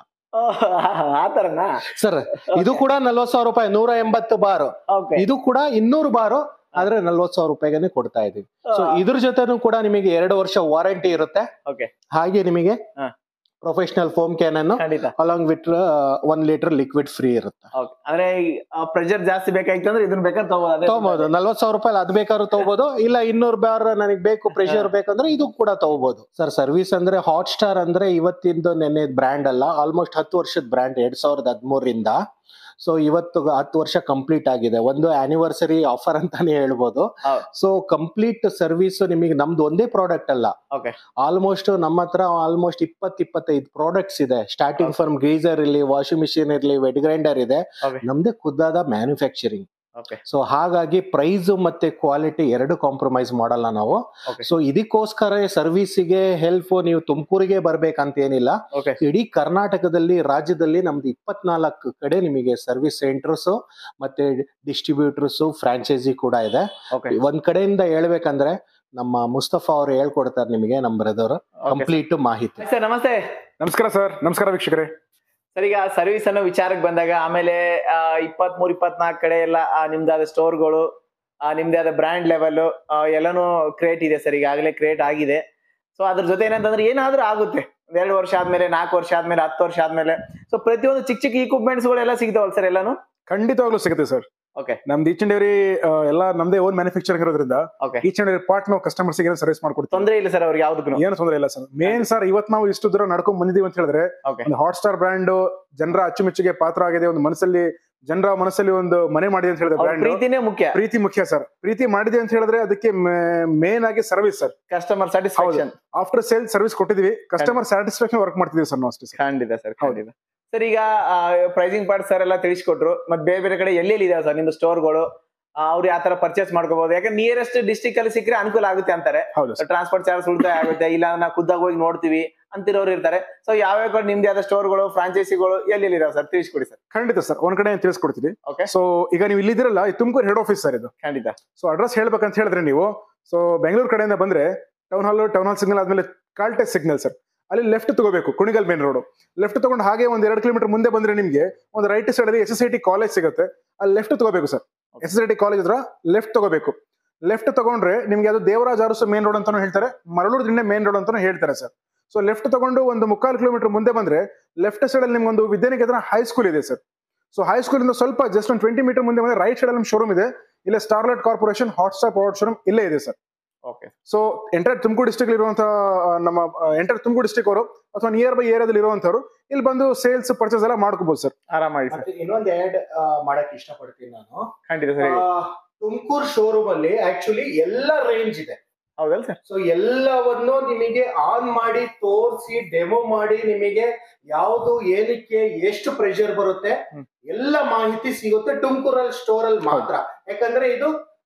ಆ ತರನಾ ಸರ್ ಇದು ಕೂಡ ನಲ್ವತ್ ಸಾವಿರ ರೂಪಾಯಿ ನೂರ ಎಂಬತ್ತು ಬಾರು ಓಕೆ ಇದು ಕೂಡ ಇನ್ನೂರು ಬಾರು ಆದ್ರೆ ನಲ್ವತ್ ಸಾವಿರ ರೂಪಾಯಿಗೆ ಕೊಡ್ತಾ ಇದೀವಿ ಸೊ ಇದ್ರ ಜೊತೆನೂ ಕೂಡ ನಿಮಗೆ ಎರಡು ವರ್ಷ ವಾರಂಟಿ ಇರುತ್ತೆ ಓಕೆ ಹಾಗೆ ನಿಮಗೆ ಹಾ. ಪ್ರೊಫೆಷನಲ್ ಫೋಮ್ ಕ್ಯಾನ್ ಅನ್ನು ಖಂಡಿತ along with one litre liquid free ಇರುತ್ತೆ ಓಕೆ ಅಂದ್ರೆ ಪ್ರೆಷರ್ ಜಾಸ್ತಿ ಬೇಕಾಯ್ತು ಅಂದ್ರೆ ಇದನ್ನ ಬೇಕಾದ್ರೆ ತಗೋಬೋದು ಅದೇ ತಗೋಬಹುದು ನಲ್ವತ್ ಸಾವಿರ ರೂಪಾಯಿ ಅದ್ ಬೇಕಾದ್ರೂ ತಗೋಬಹುದು ಇಲ್ಲ ಇನ್ನೂರು ಬಾರ್ ನನಗೆ ಬೇಕು ಪ್ರೆಷರ್ ಬೇಕಂದ್ರೆ ಇದು ಕೂಡ ತಗೋಬಹುದು ಸರ್ ಸರ್ವಿಸ್ ಅಂದ್ರೆ ಹಾಟ್ ಸ್ಟಾರ್ ಅಂದ್ರೆ ಇವತ್ತಿಂದು ನೆನ್ನೆ ಬ್ರ್ಯಾಂಡ್ ಅಲ್ಲ ಆಲ್ಮೋಸ್ಟ್ ಹತ್ತು ವರ್ಷದ ಬ್ರ್ಯಾಂಡ್ ಎರಡ್ ಸಾವಿರದ ಹದಿಮೂರರಿಂದ ಸೊ ಇವತ್ತು ಹತ್ತು ವರ್ಷ ಕಂಪ್ಲೀಟ್ ಆಗಿದೆ ಒಂದು ಆನಿವರ್ಸರಿ ಆಫರ್ ಅಂತಾನೆ ಹೇಳ್ಬೋದು ಹೌದು. ಸೊ ಕಂಪ್ಲೀಟ್ ಸರ್ವಿಸ್ ನಿಮಗೆ ನಮ್ದು ಒಂದೇ ಪ್ರಾಡಕ್ಟ್ ಅಲ್ಲ ಓಕೆ ಆಲ್ಮೋಸ್ಟ್ ನಮ್ಮ ಹತ್ರ ಆಲ್ಮೋಸ್ಟ್ ಇಪ್ಪತ್ ಇಪ್ಪತ್ತೈದು ಪ್ರಾಡಕ್ಟ್ಸ್ ಇದೆ ಸ್ಟಾರ್ಟಿಂಗ್ ಫ್ರಮ್ ಗೀಸರ್ ಇರ್ಲಿ ವಾಷಿಂಗ್ ಮಿಷಿನ್ ಇರ್ಲಿ ವೆಡ್ ಗ್ರೈಂಡರ್ ಇದೆ ಓಕೆ ನಮ್ದೇ ಖುದ್ದಾದ ಮ್ಯಾನುಫ್ಯಾಕ್ಚರಿಂಗ್ ಓಕೆ ಸೊ ಹಾಗಾಗಿ ಪ್ರೈಸ್ ಮತ್ತೆ ಕ್ವಾಲಿಟಿ ಎರಡು ಕಾಂಪ್ರಮೈಸ್ ಮಾಡಲ್ಲ ನಾವು Okay. ಸೊ ಇದಕ್ಕೋಸ್ಕರ ಸರ್ವಿಸಿಗೆ ಹೆಲ್ಪ್ ನೀವು ತುಮಕೂರಿಗೆ ಬರ್ಬೇಕಂತ ಏನಿಲ್ಲ ಓಕೆ ಇಡೀ ಕರ್ನಾಟಕದಲ್ಲಿ ರಾಜ್ಯದಲ್ಲಿ ನಮ್ದು ಇಪ್ಪತ್ನಾಲ್ಕು ಕಡೆ ನಿಮಗೆ ಸರ್ವಿಸ್ ಸೆಂಟರ್ಸ್ ಮತ್ತೆ ಡಿಸ್ಟ್ರಿಬ್ಯೂಟರ್ಸ್ ಫ್ರಾಂಚೈಸಿ ಕೂಡ ಇದೆ ಓಕೆ ಒಂದ್ ಕಡೆಯಿಂದ ಹೇಳ್ಬೇಕಂದ್ರೆ ನಮ್ಮ ಮುಸ್ತಫಾ ಅವ್ರು ಹೇಳ್ಕೊಡ್ತಾರೆ ನಿಮಗೆ ನಮ್ಮ ಬ್ರದರ್ ಕಂಪ್ಲೀಟ್ ಮಾಹಿತಿ ಸರ್ ನಮಸ್ತೆ ನಮಸ್ಕಾರ ಸರ್ ನಮಸ್ಕಾರ ವೀಕ್ಷಕರೇ ಸರ್ ಈಗ ಸರ್ವಿಸ್ ಅನ್ನೋ ವಿಚಾರಕ್ಕೆ ಬಂದಾಗ ಆಮೇಲೆ ಇಪ್ಪತ್ ಮೂರ್ ಇಪ್ಪತ್ನಾಲ್ಕು ಕಡೆ ಎಲ್ಲ ಆ, ನಿಮ್ದಾದ ಸ್ಟೋರ್ಗಳು ನಿಮ್ದೇ ಆದ ಬ್ರ್ಯಾಂಡ್ ಲೆವೆಲ್ ಎಲ್ಲಾನು ಕ್ರಿಯೇಟ್ ಇದೆ ಸರ್ ಈಗಾಗಲೇ ಕ್ರಿಯೇಟ್ ಆಗಿದೆ ಸೊ ಅದ್ರ ಜೊತೆ ಏನಂತಂದ್ರೆ ಏನಾದ್ರೂ ಆಗುತ್ತೆ ಒಂದ್ ಎರಡು ವರ್ಷ ಆದ್ಮೇಲೆ ನಾಲ್ಕು ವರ್ಷ ಆದ್ಮೇಲೆ ಹತ್ತು ವರ್ಷ ಆದ್ಮೇಲೆ ಸೊ ಪ್ರತಿಯೊಂದು ಚಿಕ್ಕ ಚಿಕ್ಕ equipments ಗಳು ಎಲ್ಲ ಸಿಗ್ತಾವಲ್ಲ ಸರ್ ಎಲ್ಲಾನು ಖಂಡಿತವಾಗ್ಲೂ ಸಿಗುತ್ತೆ ಸರ್ ಓಕೆ ನಮ್ದು ಈಚ್ ಅಂಡ್ ಎವ್ರಿ ಎಲ್ಲ ನಮ್ದೇ ಓನ್ ಮ್ಯಾನುಫ್ಯಾಕ್ಚರಿಂಗ್ ಇರೋದ್ರಿಂದ okay each and every part ನಾವು ಕಸ್ಟಮರ್ಸ್ ಗೆ ಸರ್ವಿಸ್ ಮಾಡ್ಕೊಡ್ತೀವಿ ತೊಂದ್ರೆ ಇಲ್ಲ ಸರ್ ಅವ್ರಿಗೆ ಯಾವ್ದಕ್ಕೂ ಏನು ತೊಂದರೆ ಇಲ್ಲ ಸರ್ ಮೇನ್ ಸರ್ ಇವತ್ತು ನಾವು ಇಷ್ಟು ದೂರ ನಡ್ಕೊಂಡ್ ಬಂದಿದೀವಿ ಅಂತ ಹೇಳಿದ್ರೆ ಓಕೆ ಒಂದು ಹಾಟ್ ಸ್ಟಾರ್ ಬ್ರ್ಯಾಂಡ್ ಜನರ ಅಚ್ಚುಮೆಚ್ಚುಗೆ ಪಾತ್ರ ಆಗಿದೆ ಒಂದು ಮನಸ್ಸಲ್ಲಿ ಜನರ ಮನಸ್ಸಲ್ಲಿ ಒಂದು ಮನೆ ಮಾಡಿದೆ ಅಂತ ಹೇಳಿದ್ರೆ ಅವ್ರ ಬ್ರ್ಯಾಂಡ್ ಪ್ರೀತಿನೇ ಮುಖ್ಯ ಪ್ರೀತಿ ಮುಖ್ಯ ಸರ್ ಪ್ರೀತಿ ಮಾಡಿದೆ ಅಂತ ಹೇಳಿದ್ರೆ ಅದಕ್ಕೆ ಮೇನ್ ಆಗಿ service sir customer satisfaction after sale service ಕೊಟ್ಟಿದೀವಿ ಕಸ್ಟಮರ್ ಸ್ಯಾಟಿಸ್ಫ್ಯಾಕ್ಷನ್ ವರ್ಕ್ ಮಾಡ್ತಿದೀವಿ ಸರ್ ನಾವು ಅಷ್ಟೇ ಸರ್ ಖಂಡಿತ ಸರ್ ಖಂಡಿತ ಸರ್ ಈಗ ಪ್ರೈಸಿಂಗ್ ಪಾರ್ಟ್ ಸರ್ ಎಲ್ಲ ತಿಳಿಸ್ಕೊಟ್ರು ಮತ್ತೆ ಬೇರೆ ಬೇರೆ ಕಡೆ ಎಲ್ಲೆಲ್ಲಿ ಇದಾವೆ ಸರ್ ನಿಮ್ದು ಸ್ಟೋರ್ಗಳು ಅವ್ರು ಯಾವ ತರ ಪರ್ಚೇಸ್ ಮಾಡ್ಕೋಬಹುದು ಯಾಕಂದ್ರೆ ನಿಯರೆಸ್ಟ್ ಡಿಸ್ಟಿಕ್ ಅಲ್ಲಿ ಸಿಕ್ಕರೆ ಅನುಕೂಲ ಆಗುತ್ತೆ ಅಂತಾರೆ ಹೌದು ಸರ್ ಟ್ರಾನ್ಸ್ಪೋರ್ಟ್ ಚಾರ್ಜ್ ಉಳಿತಾಯ ಆಗುತ್ತೆ ಇಲ್ಲ ನಾವು ಖುದ್ದಾಗಿ ಹೋಗಿ ನೋಡ್ತೀವಿ ಅಂತಿರೋರು ಇರ್ತಾರೆ ಸೊ ಯಾವ್ಯಾವ ಕಡೆ ನಿಮ್ದೇ ಆದ ಸ್ಟೋರ್ಗಳು ಫ್ರಾಂಚೈಸಿಗಳು ಎಲ್ಲೆಲ್ಲಿ ಇದಾವೆ ಸರ್ ತಿಳಿಸ್ಕೊಡಿ ಸರ್ ಖಂಡಿತ ಸರ್ ಒಂದ್ ಕಡೆ ತಿಳಿಸ್ಕೊಡ್ತೀವಿ ಓಕೆ ಸೊ ಈಗ ನೀವು ಇಲ್ಲಿದ್ದೀರಲ್ಲ ಇದು ತುಮಕೂರು ಹೆಡ್ ಆಫೀಸ್ ಸರ್ ಇದು ಖಂಡಿತ ಸೊ ಅಡ್ರೆಸ್ ಹೇಳ್ಬೇಕಂತ ಹೇಳಿದ್ರೆ ನೀವು ಸೊ ಬೆಂಗಳೂರು ಕಡೆಯಿಂದ ಬಂದ್ರೆ town hall town hall signal ಆದ್ಮೇಲೆ ಕಾಲ್ಟೆಕ್ ಸಿಗ್ನಲ್ ಸರ್ ಅಲ್ಲಿ ಲೆಫ್ಟ್ ತಗೋಬೇಕು ಕುಣಿಗಲ್ ಮೇನ್ ರೋಡ್ ಲೆಫ್ಟ್ ತಗೊಂಡು ಹಾಗೆ ಒಂದ್ ಎರಡು ಕಿಲೋಮೀಟರ್ ಮುಂದೆ ಬಂದ್ರೆ ನಿಮ್ಗೆ ಒಂದು ರೈಟ್ ಸೈಡ್ ಅಲ್ಲಿ S S I T college ಸಿಗುತ್ತೆ ಅಲ್ಲಿ ಲೆಫ್ಟ್ ತಗೋಬೇಕು sir S S I T college ಹತ್ರ ಲೆಫ್ಟ್ ತಗೋಬೇಕು ಲೆಫ್ಟ್ ತಗೊಂಡ್ರೆ ನಿಮ್ಗೆ ಅದು ದೇವರಾಜ್ ಅರಸು ಮೇನ್ ರೋಡ್ ಅಂತಾನು ಹೇಳ್ತಾರೆ ಮರಳೂರು ದಿಣ್ಣೆ ಮೇನ್ ರೋಡ್ ಅಂತಾನು ಹೇಳ್ತಾರೆ ಸರ್ ಸೊ ಲೆಫ್ಟ್ ತಗೊಂಡು ಒಂದು ಮುಕ್ಕಾಲು ಕಿಲೋಮೀಟರ್ ಮುಂದೆ ಬಂದ್ರೆ ಲೆಫ್ಟ್ ಸೈಡ್ ಅಲ್ಲಿ ನಿಮ್ಗೆ ಒಂದು ವಿದ್ಯಾನಿಕೇತನ ಹೈಸ್ಕೂಲ್ ಇದೆ ಸರ್ ಸೊ ಹೈಸ್ಕೂಲ್ ಇಂದ ಸ್ವಲ್ಪ ಜಸ್ಟ್ ಒಂದು ಟ್ವೆಂಟಿ ಮೀಟರ್ ಮುಂದೆ ಬಂದ್ರೆ ರೈಟ್ ಸೈಡ್ ಅಲ್ಲಿ ಶೋರೂಮ್ ಇದೆ ಇಲ್ಲ Starlight corporation Hotstar product showroom ಇಲ್ಲೇ ಇದೆ sir okay so entire Tumakuru district ಇರುವಂತಹ ನಮ್ಮ ಎಂಟರ್ ತುಮಕೂರು ಡಿಸ್ಟಿಕ್ ಅವರು ಅಥವಾ ನಿಯರ್ ಬೈ ಏರಿಯಾದಲ್ಲಿ ಇರುವಂತವ್ರು ಇಲ್ಲಿ ಬಂದು ಸೇಲ್ಸ್ ಪರ್ಚೇಸ್ ಎಲ್ಲ ಮಾಡ್ಕೋಬಹುದು ಸರ್ ಆರಾಮಾಗಿ ಸರ್ ಮತ್ತೆ ಇನ್ನೊಂದು ಆಡ್ ಮಾಡಕ್ ಇಷ್ಟಪಡ್ತೀನಿ ನಾನು ಖಂಡಿತ ಸರ್ ತುಮಕೂರು ಶೋರೂಮ್ ಅಲ್ಲಿ ಆಕ್ಚುಲಿ ಎಲ್ಲ ರೇಂಜ್ ಇದೆ ಹೌದಲ್ಲ ಸರ್ ಸೊ ಎಲ್ಲವನ್ನು ನಿಮಗೆ ಆನ್ ಮಾಡಿ ತೋರಿಸಿ ಡೆಮೋ ಮಾಡಿ ನಿಮಗೆ ಯಾವುದು ಏನಕ್ಕೆ ಎಷ್ಟು ಪ್ರೆಷರ್ ಬರುತ್ತೆ ಹ್ಮ್. ಎಲ್ಲ ಮಾಹಿತಿ ಸಿಗುತ್ತೆ ತುಮಕೂರಲ್ಲಿ ಸ್ಟೋರ್ ಅಲ್ಲಿ ಮಾತ್ರ ಯಾಕಂದ್ರೆ ಇದು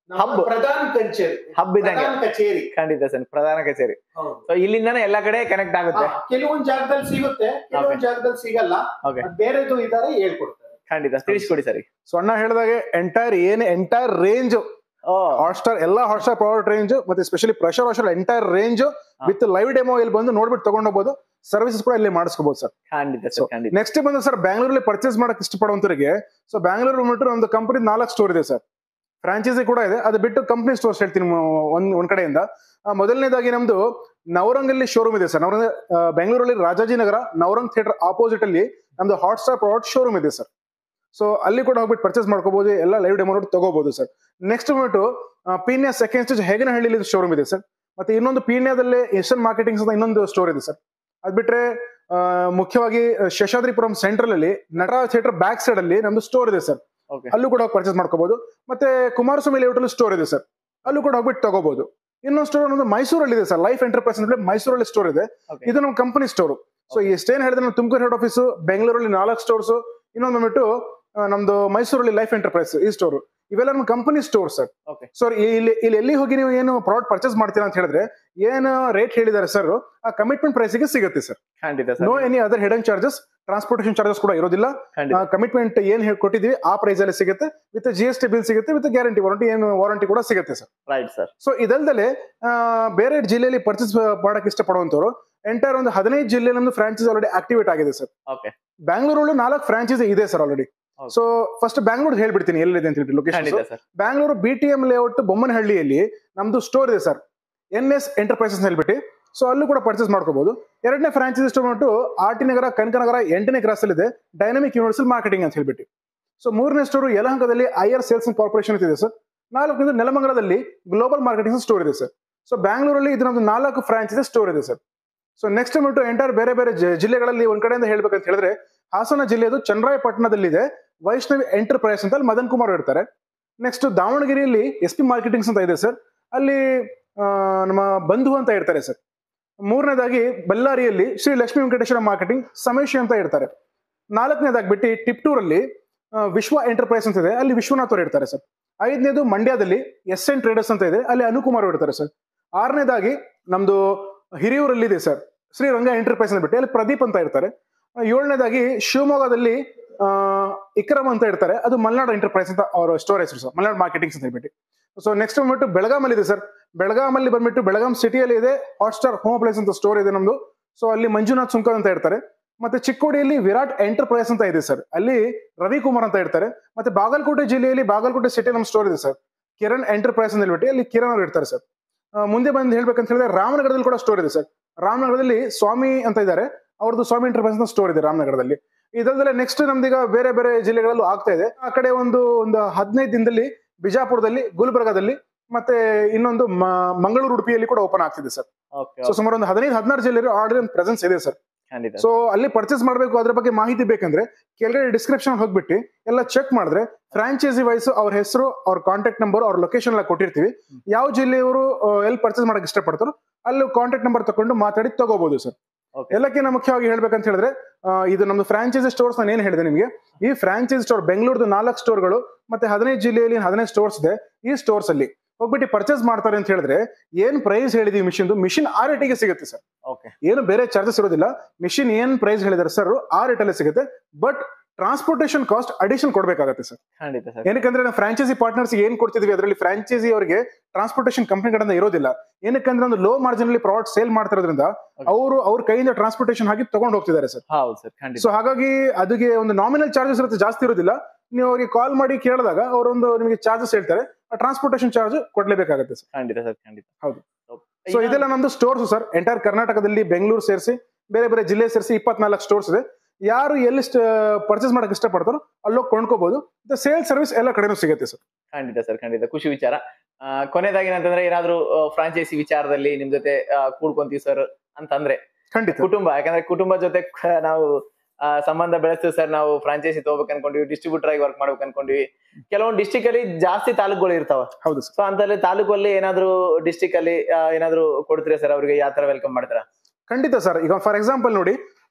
ಹಬ್ ಪ್ರಧಾನ ಕಚೇರಿ ಹಬ್ ಇದ್ದಂಗೆ ಪ್ರಧಾನ ಕಚೇರಿ ಖಂಡಿತ ಸರ್ ಪ್ರಧಾನ ಕಚೇರಿ ಹೌದು. ಸೊ ಇಲ್ಲಿಂದಾನೆ ಎಲ್ಲಾ ಕಡೆ ಕನೆಕ್ಟ್ ಆಗುತ್ತೆ ಹಾ, ಕೆಲವೊಂದ್ ಜಾಗದಲ್ಲಿ ಸಿಗುತ್ತೆ ಕೆಲವೊಂದ್ ಜಾಗದಲ್ಲಿ ಸಿಗಲ್ಲ ಓಕೆ ಅದ್ ಬೇರೆದು ಇದಾರೆ ಹೇಳ್ಕೊಡ್ತಾರೆ ಖಂಡಿತ ತಿಳಿಸ್ಕೊಡಿ ಸರ್ ಸೊ ಅಣ್ಣ ಹೇಳಿದಾಗೆ ಎಂಟೈರ್ ಏನ್ ಎಂಟೈರ್ ರೇಂಜ್ ಓ ಹಾಟ್ಸ್ಟಾರ್ ಎಲ್ಲಾ ಹಾಟ್ಸ್ಟಾರ್ ಪ್ರಾಡಕ್ಟ್ ರೇಂಜ್ ಮತ್ತೆ specially pressure washer entire range with live demo ಇಲ್ಲಿ ಬಂದು ನೋಡ್ಬಿಟ್ಟು ತಗೊಂಡೋಗ್ಬೋದು ಸರ್ವಿಸಸ್ ಕೂಡ ಇಲ್ಲಿ ಮಾಡಿಸ್ಕೋಬಹುದು ಸರ್ ಖಂಡಿತ ಸರ್ ಖಂಡಿತ ನೆಕ್ಸ್ಟ್ ಬಂದು ಸರ್ ಬ್ಯಾಂಗ್ಳೂರಲ್ಲಿ ಪರ್ಚೇಸ್ ಮಾಡಕ್ ಇಷ್ಟಪಡುವಂತರಿಗೆ ಸೊ ಬ್ಯಾಂಗ್ಳೂರ್ ಬಂದ್ಬಿಟ್ಟು ಒಂದು ಕಂಪನಿ ನಾಲ್ಕು ಸ್ಟೋರ್ ಇದೆ ಸರ್ ಫ್ರಾಂಚೈಸಿ ಕೂಡ ಇದೆ ಅದು ಬಿಟ್ಟು ಕಂಪನಿ ಸ್ಟೋರ್ಸ್ ಹೇಳ್ತೀನಿ ಮ- ಒಂದ್ ಒಂದ್ ಕಡೆಯಿಂದ ಆ, ಮೊದಲನೇದಾಗಿ ನಮ್ದು ನವರಂಗಲ್ಲಿ ಶೋರೂಮ್ ಇದೆ ಸರ್ ನವರಂಗ ಆ, ಬೆಂಗಳೂರಲ್ಲಿ ರಾಜಾಜಿನಗರ ನವರಂಗ್ ಥಿಯೇಟರ್ ಆಪೋಸಿಟ್ ಅಲ್ಲಿ ನಮ್ದು ಹಾಟ್ಸ್ಟಾರ್ ಪ್ರಾಡಕ್ಟ್ ಶೋರೂಮ್ ಇದೆ ಸರ್ ಸೊ ಅಲ್ಲಿ ಕೂಡ ಹೋಗ್ಬಿಟ್ಟು ಪರ್ಚೇಸ್ ಮಾಡ್ಕೋಬಹುದು ಎಲ್ಲ ಲೈವ್ ಡೆಮೋ ನೋಡಿ ತಗೋಬಹುದು ಸರ್ ನೆಕ್ಸ್ಟ್ ಬಂದ್ಬಿಟ್ಟು ಪೀಣ್ಯ ಸೆಕೆಂಡ್ ಸ್ಟೇಜ್ ಹೇಗನಹಳ್ಳಿಲಿ ಶೋರೂಮ್ ಇದೆ ಸರ್ ಮತ್ತೆ ಇನ್ನೊಂದು ಪೀಣ್ಯದಲ್ಲೇ ಏಷ್ಯನ್ ಮಾರ್ಕೆಟಿಂಗ್ಸ್ ಅಂತ ಇನ್ನೊಂದು ಸ್ಟೋರ್ ಇದೆ ಸರ್ ಅದ್ ಬಿಟ್ರೆ ಆ, ಮುಖ್ಯವಾಗಿ ಶೇಷಾದ್ರಿಪುರಂ ಸೆಂಟ್ರಲ್ ಅಲ್ಲಿ ನಟರಾಜ್ ಥಿಯೇಟರ್ ಬ್ಯಾಕ್ ಸೈಡ್ ಅಲ್ಲಿ ನಮ್ದು ಸ್ಟೋರ್ ಇದೆ ಸರ್ ಓಕೆ ಅಲ್ಲೂ ಕೂಡ ಹೋಗಿ ಪರ್ಚೇಸ್ ಮಾಡ್ಕೋಬಹುದು ಮತ್ತೆ ಕುಮಾರಸ್ವಾಮಿ ಲೇಔಟ್ ಅಲ್ಲಿ ಸ್ಟೋರ್ ಇದೆ ಸರ್ ಅಲ್ಲೂ ಕೂಡ ಹೋಗ್ಬಿಟ್ಟು ತಗೋಬಹುದು ಇನ್ನೊಂದು ಸ್ಟೋರ್ ನಮ್ದು ಮೈಸೂರಲ್ಲಿ ಇದೆ ಸರ್ ಲೈಫ್ ಎಂಟರ್ಪ್ರೈಸ್ ಅಂತ ಹೇಳಿ ಮೈಸೂರಲ್ಲಿ ಸ್ಟೋರ್ ಇದೆ Okay. ಇದು ನಮ್ಮ ಕಂಪನಿ ಸ್ಟೋರ್ ಸೊ ಎಷ್ಟೇನ್ ಹೇಳಿದ್ರೆ ನಮ್ಮ ತುಮಕೂರು ಹೆಡ್ ಆಫೀಸ್ ಬೆಂಗಳೂರಲ್ಲಿ ನಾಲ್ಕು ಸ್ಟೋರ್ಸ್ ಇನ್ನೊಂದು ಬಂದ್ಬಿಟ್ಟು ಆ, ನಮ್ದು ಮೈಸೂರಲ್ಲಿ ಲೈಫ್ ಎಂಟರ್ಪ್ರೈಸ್ ಈ ಸ್ಟೋರ್ ಇವೆಲ್ಲ ನಮ್ಮ company store sir Okay. So ಇಲ್ಲಿ ಇಲ್ಲಿ ಎಲ್ಲಿ ಹೋಗಿ ನೀವು ಏನು ಪ್ರಾಡಕ್ಟ್ ಪರ್ಚೇಸ್ ಮಾಡ್ತೀರಾ ಅಂತ ಹೇಳಿದ್ರೆ ಏನು ರೇಟ್ ಹೇಳಿದ್ದಾರೆ ಸರ್ ಆ ಕಮಿಟ್ಮೆಂಟ್ ಪ್ರೈಸ್ಗೆ ಸಿಗುತ್ತೆ ಸರ್ ಖಂಡಿತ no sir any other hidden charges transportation charges ಕೂಡ ಇರೋದಿಲ್ಲ ಖಂಡಿತ ಕಮಿಟ್ಮೆಂಟ್ ಏನ್ ಹೇಳಿ ಕೊಟ್ಟಿದೀವಿ ಆ ಪ್ರೈಸ್ ಅಲ್ಲಿ ಸಿಗುತ್ತೆ with G S T bill ಸಿಗುತ್ತೆ ವಿತ್ ಗ್ಯಾರಂಟಿ ವಾರಂಟಿ ಏನು ವಾರಂಟಿ ಕೂಡ ಸಿಗುತ್ತೆ ಸರ್ ರೈಟ್ ಸರ್ ಸೊ ಇದಲ್ದಲೆ ಆ, ಬೇರೆ ಜಿಲ್ಲೆಯಲ್ಲಿ ಪರ್ಚೇಸ್ ಮಾಡಕ್ ಇಷ್ಟಪಡುವಂತವ್ರು ಎಂಟೈರ್ ಒಂದು ಹದಿನೈದು ಜಿಲ್ಲೆ ನಮ್ದು ಫ್ರಾಂಚೈಸ್ ಆಲ್ರೆಡಿ ಆಕ್ಟಿವೇಟ್ ಆಗಿದೆ ಸರ್ ಓಕೆ ಬ್ಯಾಂಗ್ಳೂರಲ್ಲೂ ನಾಲ್ಕು ಫ್ರಾಂಚೈಸ್ ಇದೆ sir already Okay. So first Bangalore ಹೇಳ್ಬಿಡ್ತೀನಿ ಎಲ್ಲಿದೆ ಅಂತ ಹೇಳಿ ಲೊಕೇಶನ್ ಖಂಡಿತ sir Bangalore B T M layout ಬೊಮ್ಮನಹಳ್ಳಿಯಲ್ಲಿ ನಮ್ದು ಸ್ಟೋರ್ ಇದೆ ಸರ್ ಎನ್ ಎಸ್ ಎಂಟರ್ಪ್ರೈಸಸ್ ಹೇಳ್ಬಿಟ್ಟು ಸೊ ಅಲ್ಲೂ ಕೂಡ ಪರ್ಚೇಸ್ ಮಾಡ್ಕೋಬಹುದು ಎರಡನೇ ಫ್ರಾಂಚೈಸಿ ಸ್ಟೋರ್ ಬಂದ್ಬಿಟ್ಟು ಆರ್ ಟಿ ನಗರ ಕನಕನಗರ ಎಂಟನೇ ಕ್ರಾಸ್ ಅಲ್ಲಿ ಇದೆ ಡೈನಮಿಕ್ ಯೂನಿವರ್ಸಲ್ ಮಾರ್ಕೆಟಿಂಗ್ ಅಂತ ಹೇಳ್ಬಿಟ್ಟು ಸೊ ಮೂರನೇ ಸ್ಟೋರ್ ಯಲಹಂಕದಲ್ಲಿ ಐಆರ್ ಸೇಲ್ಸ್ ಕಾರ್ಪೊರೇಷನ್ ಇದೆ ಸರ್ ನಾಲ್ಕನೇದು ನೆಲಮಂಗಲದಲ್ಲಿ ಗ್ಲೋಬಲ್ ಮಾರ್ಕೆಟಿಂಗ್ ಸ್ಟೋರ್ ಇದೆ ಸರ್ ಸೊ ಬ್ಯಾಂಗ್ಳೂರಲ್ಲಿ ಇದು ನಮ್ದು ನಾಲ್ಕು ಫ್ರಾಂಚೈಸಿ ಸ್ಟೋರ್ ಇದೆ ಸರ್ ಸೊ ನೆಕ್ಸ್ಟ್ ಬಂದ್ಬಿಟ್ಟು ಎಂಟೈರ್ ಬೇರೆ ಬೇರೆ ಜಿ- ಜಿಲ್ಲೆಗಳಲ್ಲಿ ಒಂದ್ ಕಡೆಯಿಂದ ಹೇಳ್ಬೇಕಂತ ಹೇಳಿದ್ರೆ ಹಾಸನ ಜಿಲ್ಲೆಯದು ಚನ್ನರಾಯಪಟ್ಟಣದಲ್ಲಿದೆ ವೈಷ್ಣವಿ ಎಂಟರ್ಪ್ರೈಸ್ ಅಂತ ಅಲ್ಲಿ ಮದನ್ ಕುಮಾರ್ ಇರ್ತಾರೆ ನೆಕ್ಸ್ಟ್ ದಾವಣಗೆರೆಯಲ್ಲಿ ಎಸ್ ಪಿ ಮಾರ್ಕೆಟಿಂಗ್ಸ್ ಅಂತ ಇದೆ ಸರ್ ಅಲ್ಲಿ ಆ, ನಮ್ಮ ಬಂಧು ಅಂತ ಇರ್ತಾರೆ ಸರ್ ಮೂರನೇದಾಗಿ ಬಳ್ಳಾರಿಯಲ್ಲಿ ಶ್ರೀ ಲಕ್ಷ್ಮೀ ವೆಂಕಟೇಶ್ವರ ಮಾರ್ಕೆಟಿಂಗ್ ಸಮೇಶಿ ಅಂತ ಇರ್ತಾರೆ ನಾಲ್ಕನೇದಾಗಿ ಬಿಟ್ಟು ಟಿಪ್ಟೂರಲ್ಲಿ ಆ, ವಿಶ್ವ ಎಂಟರ್ಪ್ರೈಸ್ ಅಂತ ಇದೆ ಅಲ್ಲಿ ವಿಶ್ವನಾಥ್ ಅವರು ಇರ್ತಾರೆ ಸರ್ ಐದನೇದು ಮಂಡ್ಯದಲ್ಲಿ ಎಸ್ ಎನ್ ಟ್ರೇಡರ್ಸ್ ಅಂತ ಇದೆ ಅಲ್ಲಿ ಅನುಕುಮಾರ್ ಅವರು ಇರ್ತಾರೆ ಸರ್ ಆರನೇದಾಗಿ ನಮ್ದು ಹಿರಿಯೂರಲ್ಲಿ ಇದೆ ಸರ್ ಶ್ರೀರಂಗ ಎಂಟರ್ಪ್ರೈಸ್ ಅಂತ ಬಿಟ್ಟು ಅಲ್ಲಿ ಪ್ರದೀಪ್ ಅಂತ ಇರ್ತಾರೆ ಆ, ಏಳನೇದಾಗಿ ಶಿವಮೊಗ್ಗದಲ್ಲಿ ಆ, ಇಕ್ರಮ್ ಅಂತ ಇರ್ತಾರೆ ಅದು ಮಲ್ನಾಡ್ ಎಂಟರ್ಪ್ರೈಸ್ ಅಂತ ಅವರ ಸ್ಟೋರ್ ಹೆಸರು ಸರ್ ಮಲ್ನಾಡ್ ಮಾರ್ಕೆಟಿಂಗ್ಸ್ ಅಂತ ಹೇಳ್ಬಿಟ್ಟು ಸೊ ನೆಕ್ಸ್ಟ್ ಬಂದ್ಬಿಟ್ಟು ಬೆಳಗಾಮಲ್ಲಿ ಇದೆ ಸರ್ ಬೆಳಗಾಮಲ್ಲಿ ಬಂದ್ಬಿಟ್ಟು ಬೆಳಗಾಂ ಸಿಟಿಯಲ್ಲಿ ಇದೆ ಹಾಟ್ಸ್ಟಾರ್ ಹೋಮ್ ಪ್ಲೇಸ್ ಅಂತ ಸ್ಟೋರ್ ಇದೆ ನಮ್ದು ಸೊ ಅಲ್ಲಿ ಮಂಜುನಾಥ್ ಸುಂಕರ್ ಅಂತ ಇರ್ತಾರೆ ಮತ್ತೆ ಚಿಕ್ಕೋಡಿಯಲ್ಲಿ ವಿರಾಟ್ ಎಂಟರ್ಪ್ರೈಸ್ ಅಂತ ಇದೆ ಸರ್ ಅಲ್ಲಿ ರವಿಕುಮಾರ್ ಅಂತ ಇರ್ತಾರೆ ಮತ್ತೆ ಬಾಗಲಕೋಟೆ ಜಿಲ್ಲೆಯಲ್ಲಿ ಬಾಗಲಕೋಟೆ ಸಿಟಿ ನಮ್ಮ ಸ್ಟೋರ್ ಇದೆ ಸರ್ ಕಿರಣ್ ಎಂಟರ್ಪ್ರೈಸ್ ಅಂತ ಹೇಳ್ಬಿಟ್ಟು ಅಲ್ಲಿ ಕಿರಣ್ ಅವರು ಇರ್ತಾರೆ ಸರ್ ಆ, ಮುಂದೆ ಬಂದು ಹೇಳ್ಬೇಕಂತ ಹೇಳಿದ್ರೆ ರಾಮನಗರದಲ್ಲಿ ಕೂಡ ಸ್ಟೋರ್ ಇದೆ ಸರ್ ರಾಮನಗರದಲ್ಲಿ ಸ್ವಾಮಿ ಅಂತ ಇದ್ದಾರೆ ಅವ್ರದ್ದು ಸ್ವಾಮಿ ಎಂಟರ್ಪ್ರೈಸ್ ಅಂತ ಸ್ಟೋರ್ ಇದೆ ರಾಮನಗರದಲ್ಲಿ ಇದಲ್ಲದೆ ನೆಕ್ಸ್ಟ್ ನಮ್ದೀಗ ಬೇರೆ ಬೇರೆ ಜಿಲ್ಲೆಗಳಲ್ಲೂ ಆಗ್ತಾ ಇದೆ ಆ ಕಡೆ ಒಂದು ಒಂದು ಹದಿನೈದು ದಿನದಲ್ಲಿ ಬಿಜಾಪುರದಲ್ಲಿ ಗುಲ್ಬರ್ಗಾದಲ್ಲಿ ಮತ್ತೆ ಇನ್ನೊಂದು ಮ- ಮಂಗಳೂರು ಉಡುಪಿಯಲ್ಲಿ ಕೂಡ ಓಪನ್ ಆಗ್ತಿದೆ ಸರ್ ಓಕೆ ಸೊ ಸುಮಾರು ಒಂದು ಹದಿನೈದು ಹದಿನಾರು ಜಿಲ್ಲೆ ಆಲ್ರೆಡಿ ಒಂದು ಪ್ರೆಸೆನ್ಸ್ ಇದೆ ಸರ್ ಖಂಡಿತ ಸೊ ಅಲ್ಲಿ ಪರ್ಚೇಸ್ ಮಾಡಬೇಕು ಅದ್ರ ಬಗ್ಗೆ ಮಾಹಿತಿ ಬೇಕಂದ್ರೆ ಕೆಳಗಡೆ ಡಿಸ್ಕ್ರಿಪ್ಷನ್ ಹೋಗ್ಬಿಟ್ಟು ಎಲ್ಲ ಚೆಕ್ ಮಾಡಿದ್ರೆ ಫ್ರಾಂಚೈಸಿ ವೈಸ್ ಅವ್ರ ಹೆಸರು ಅವ್ರ ಕಾಂಟ್ಯಾಕ್ಟ್ ನಂಬರ್ ಅವ್ರ ಲೊಕೇಶನ್ ಎಲ್ಲ ಕೊಟ್ಟಿರ್ತೀವಿ ಯಾವ ಜಿಲ್ಲೆಯವರು ಆ, ಎಲ್ಲಿ ಪರ್ಚೇಸ್ ಮಾಡಕ್ ಇಷ್ಟಪಡ್ತಾರೋ ಅಲ್ಲಿ ಕಾಂಟ್ಯಾಕ್ಟ್ ನಂಬರ್ ತಗೊಂಡು ಮಾತಾಡಿ ತಗೋಬಹುದು ಸರ್ Okay. ಎಲ್ಲಕ್ಕಿಂತ ಮುಖ್ಯವಾಗಿ ಹೇಳ್ಬೇಕಂತ ಹೇಳಿದ್ರೆ ಆ, ಇದು ನಮ್ದು ಫ್ರಾಂಚೈಸಿ ಸ್ಟೋರ್ಸ್ ನಾನು ಏನ್ ಹೇಳಿದೆ ನಿಮಗೆ ಈ ಫ್ರಾಂಚೈಸಿ ಸ್ಟೋರ್ ಬೆಂಗಳೂರು ನಾಲ್ಕು ಸ್ಟೋರ್ಗಳು ಮತ್ತೆ ಹದಿನೈದು ಜಿಲ್ಲೆಯಲ್ಲಿ ಹದಿನೈದು ಸ್ಟೋರ್ಸ್ ಇದೆ ಈ ಸ್ಟೋರ್ಸ್ ಅಲ್ಲಿ ಹೋಗ್ಬಿಟ್ಟು ಪರ್ಚೇಸ್ ಮಾಡ್ತಾರೆ ಅಂತ ಹೇಳಿದ್ರೆ ಏನ್ ಪ್ರೈಸ್ ಹೇಳಿದೀವಿ ಮಿಷಿನ್ ಮಿಷಿನ್ ಆ ರೇಟಿಗೆ ಸಿಗುತ್ತೆ ಸರ್ ಓಕೆ ಏನು ಬೇರೆ ಚಾರ್ಜಸ್ ಇರೋದಿಲ್ಲ ಮಿಷಿನ್ ಏನ್ ಪ್ರೈಸ್ ಹೇಳಿದಾರೆ ಸರ್ ಆ ರೇಟ್ ಅಲ್ಲಿ ಸಿಗುತ್ತೆ ಬಟ್ ಟ್ರಾನ್ಸ್ಪೋರ್ಟೇಷನ್ ಕಾಸ್ಟ್ ಅಡಿಷನ್ ಕೊಡ್ಬೇಕಾಗತ್ತೆ ಸರ್ ಖಂಡಿತ ಸರ್ ಏನಕ್ಕಂದ್ರೆ ನಾವು ಫ್ರಾಂಚೈಸಿ ಪಾರ್ಟ್ನರ್ಸ್ ಏನ್ ಕೊಡ್ತಿದ್ವಿ ಅದರಲ್ಲಿ ಫ್ರಾಂಚೈಸಿ ಅವರಿಗೆ ಟ್ರಾನ್ಸ್ಪೋರ್ಟೇಷನ್ ಕಂಪನಿಗಳಿಂದ ಇರೋದಿಲ್ಲ ಏನಕ್ಕಂದ್ರೆ ಒಂದು ಲೋ ಮಾರ್ಜಿನ್ ಅಲ್ಲಿ ಪ್ರಾಡಕ್ಟ್ ಸೇಲ್ ಮಾಡ್ತಿರೋದ್ರಿಂದ ಅವರು ಅವ್ರ ಕೈಯಿಂದ ಟ್ರಾನ್ಸ್ಪೋರ್ಟೇಷನ್ ಹಾಕಿ ತಗೊಂಡು ಹೋಗ್ತಿದ್ದಾರೆ ಸರ್ ಹೌದು ಸರ್ ಖಂಡಿತ ಸೊ ಹಾಗಾಗಿ ಅದಕ್ಕೆ ಒಂದು ನಾಮಿನಲ್ ಚಾರ್ಜಸ್ ಇರುತ್ತೆ ಜಾಸ್ತಿ ಇರೋದಿಲ್ಲ ನೀವು ಅವರಿಗೆ ಕಾಲ್ ಮಾಡಿ ಕೇಳಿದಾಗ ಅವರೊಂದು ನಿಮಗೆ ಚಾರ್ಜಸ್ ಹೇಳ್ತಾರೆ ಆ ಟ್ರಾನ್ಸ್ಪೋರ್ಟೇಷನ್ ಚಾರ್ಜ್ ಕೊಡ್ಲೇಬೇಕಾಗುತ್ತೆ ಸರ್ ಖಂಡಿತ ಸರ್ ಖಂಡಿತ ಹೌದು. Okay. ಸೊ ಈಗ- ಇದೆಲ್ಲ ನಮ್ದು ಸ್ಟೋರ್ಸ್ ಸರ್ ಎಂಟೈರ್ ಕರ್ನಾಟಕದಲ್ಲಿ ಬೆಂಗಳೂರು ಸೇರಿಸಿ ಬೇರೆ ಬೇರೆ ಜಿಲ್ಲೆ ಸೇರಿಸಿ ಇಪ್ಪತ್ನಾಲ್ಕು ಸ್ಟೋರ್ಸ್ ಇದೆ ಯಾರು ಎಲ್ಲಿ ಪರ್ಚೇಸ್ ಮಾಡಕ್ ಇಷ್ಟಪಡ್ತಾರೋ ಅಲ್ಲೋಗಿ ಕೊಂಡ್ಕೋಬಹುದು ಸೇಲ್ ಸರ್ವಿಸ್ ಎಲ್ಲ ಕಡೆನೂ ಸಿಗುತ್ತೆ ಸರ್ ಖಂಡಿತ ಸರ್ ಖಂಡಿತ ಖುಷಿ ವಿಚಾರ ಆ, ಕೊನೆಯದಾಗಿ ಏನಂತಂದ್ರೆ ಏನಾದ್ರು ಫ್ರಾಂಚೈಸಿ ವಿಚಾರದಲ್ಲಿ ನಿಮ್ ಜೊತೆ ಆ, ಕೂಡ್ಕೊಂತೀವಿ ಸರ್ ಅಂತಂದ್ರೆ ಖಂಡಿತ ಕುಟುಂಬ ಯಾಕಂದ್ರೆ ಕುಟುಂಬ ಜೊತೆ ಕ- ನಾವು ಆ, ಸಂಬಂಧ ಬೆಳೆಸ್ತೀವಿ ಸರ್ ನಾವು ಫ್ರಾಂಚೈಸಿ ತಗೋಬೇಕು ಅನ್ಕೊಂಡಿವಿ ಡಿಸ್ಟ್ರಿಬ್ಯೂಟರ್ ಆಗಿ ವರ್ಕ್ ಮಾಡ್ಬೇಕು ಅನ್ಕೊಂಡಿವಿ ಕೆಲವೊಂದು ಡಿಸ್ಟಿಕ್ ಅಲ್ಲಿ ಜಾಸ್ತಿ ತಾಲೂಕುಗಳು ಇರ್ತಾವ ಹೌದು ಸರ್ ಸೊ ಅಂತಲ್ಲಿ ತಾಲೂಕಲ್ಲಿ ಏನಾದ್ರು ಡಿಸ್ಟಿಕ್ ಅಲ್ಲಿ ಆ, ಏನಾದ್ರು ಕೊಡ್ತೀರಾ ಸರ್ ಅವ್ರಿಗೆ ಯಾವ ತರ ವೆಲ್ಕಮ್ ಮಾಡ್ತಾರ ಖಂಡಿತ ಸರ್ ಈಗ ಫಾರ್ ಎಕ್ಸಾಂಪಲ್ ನೋಡಿ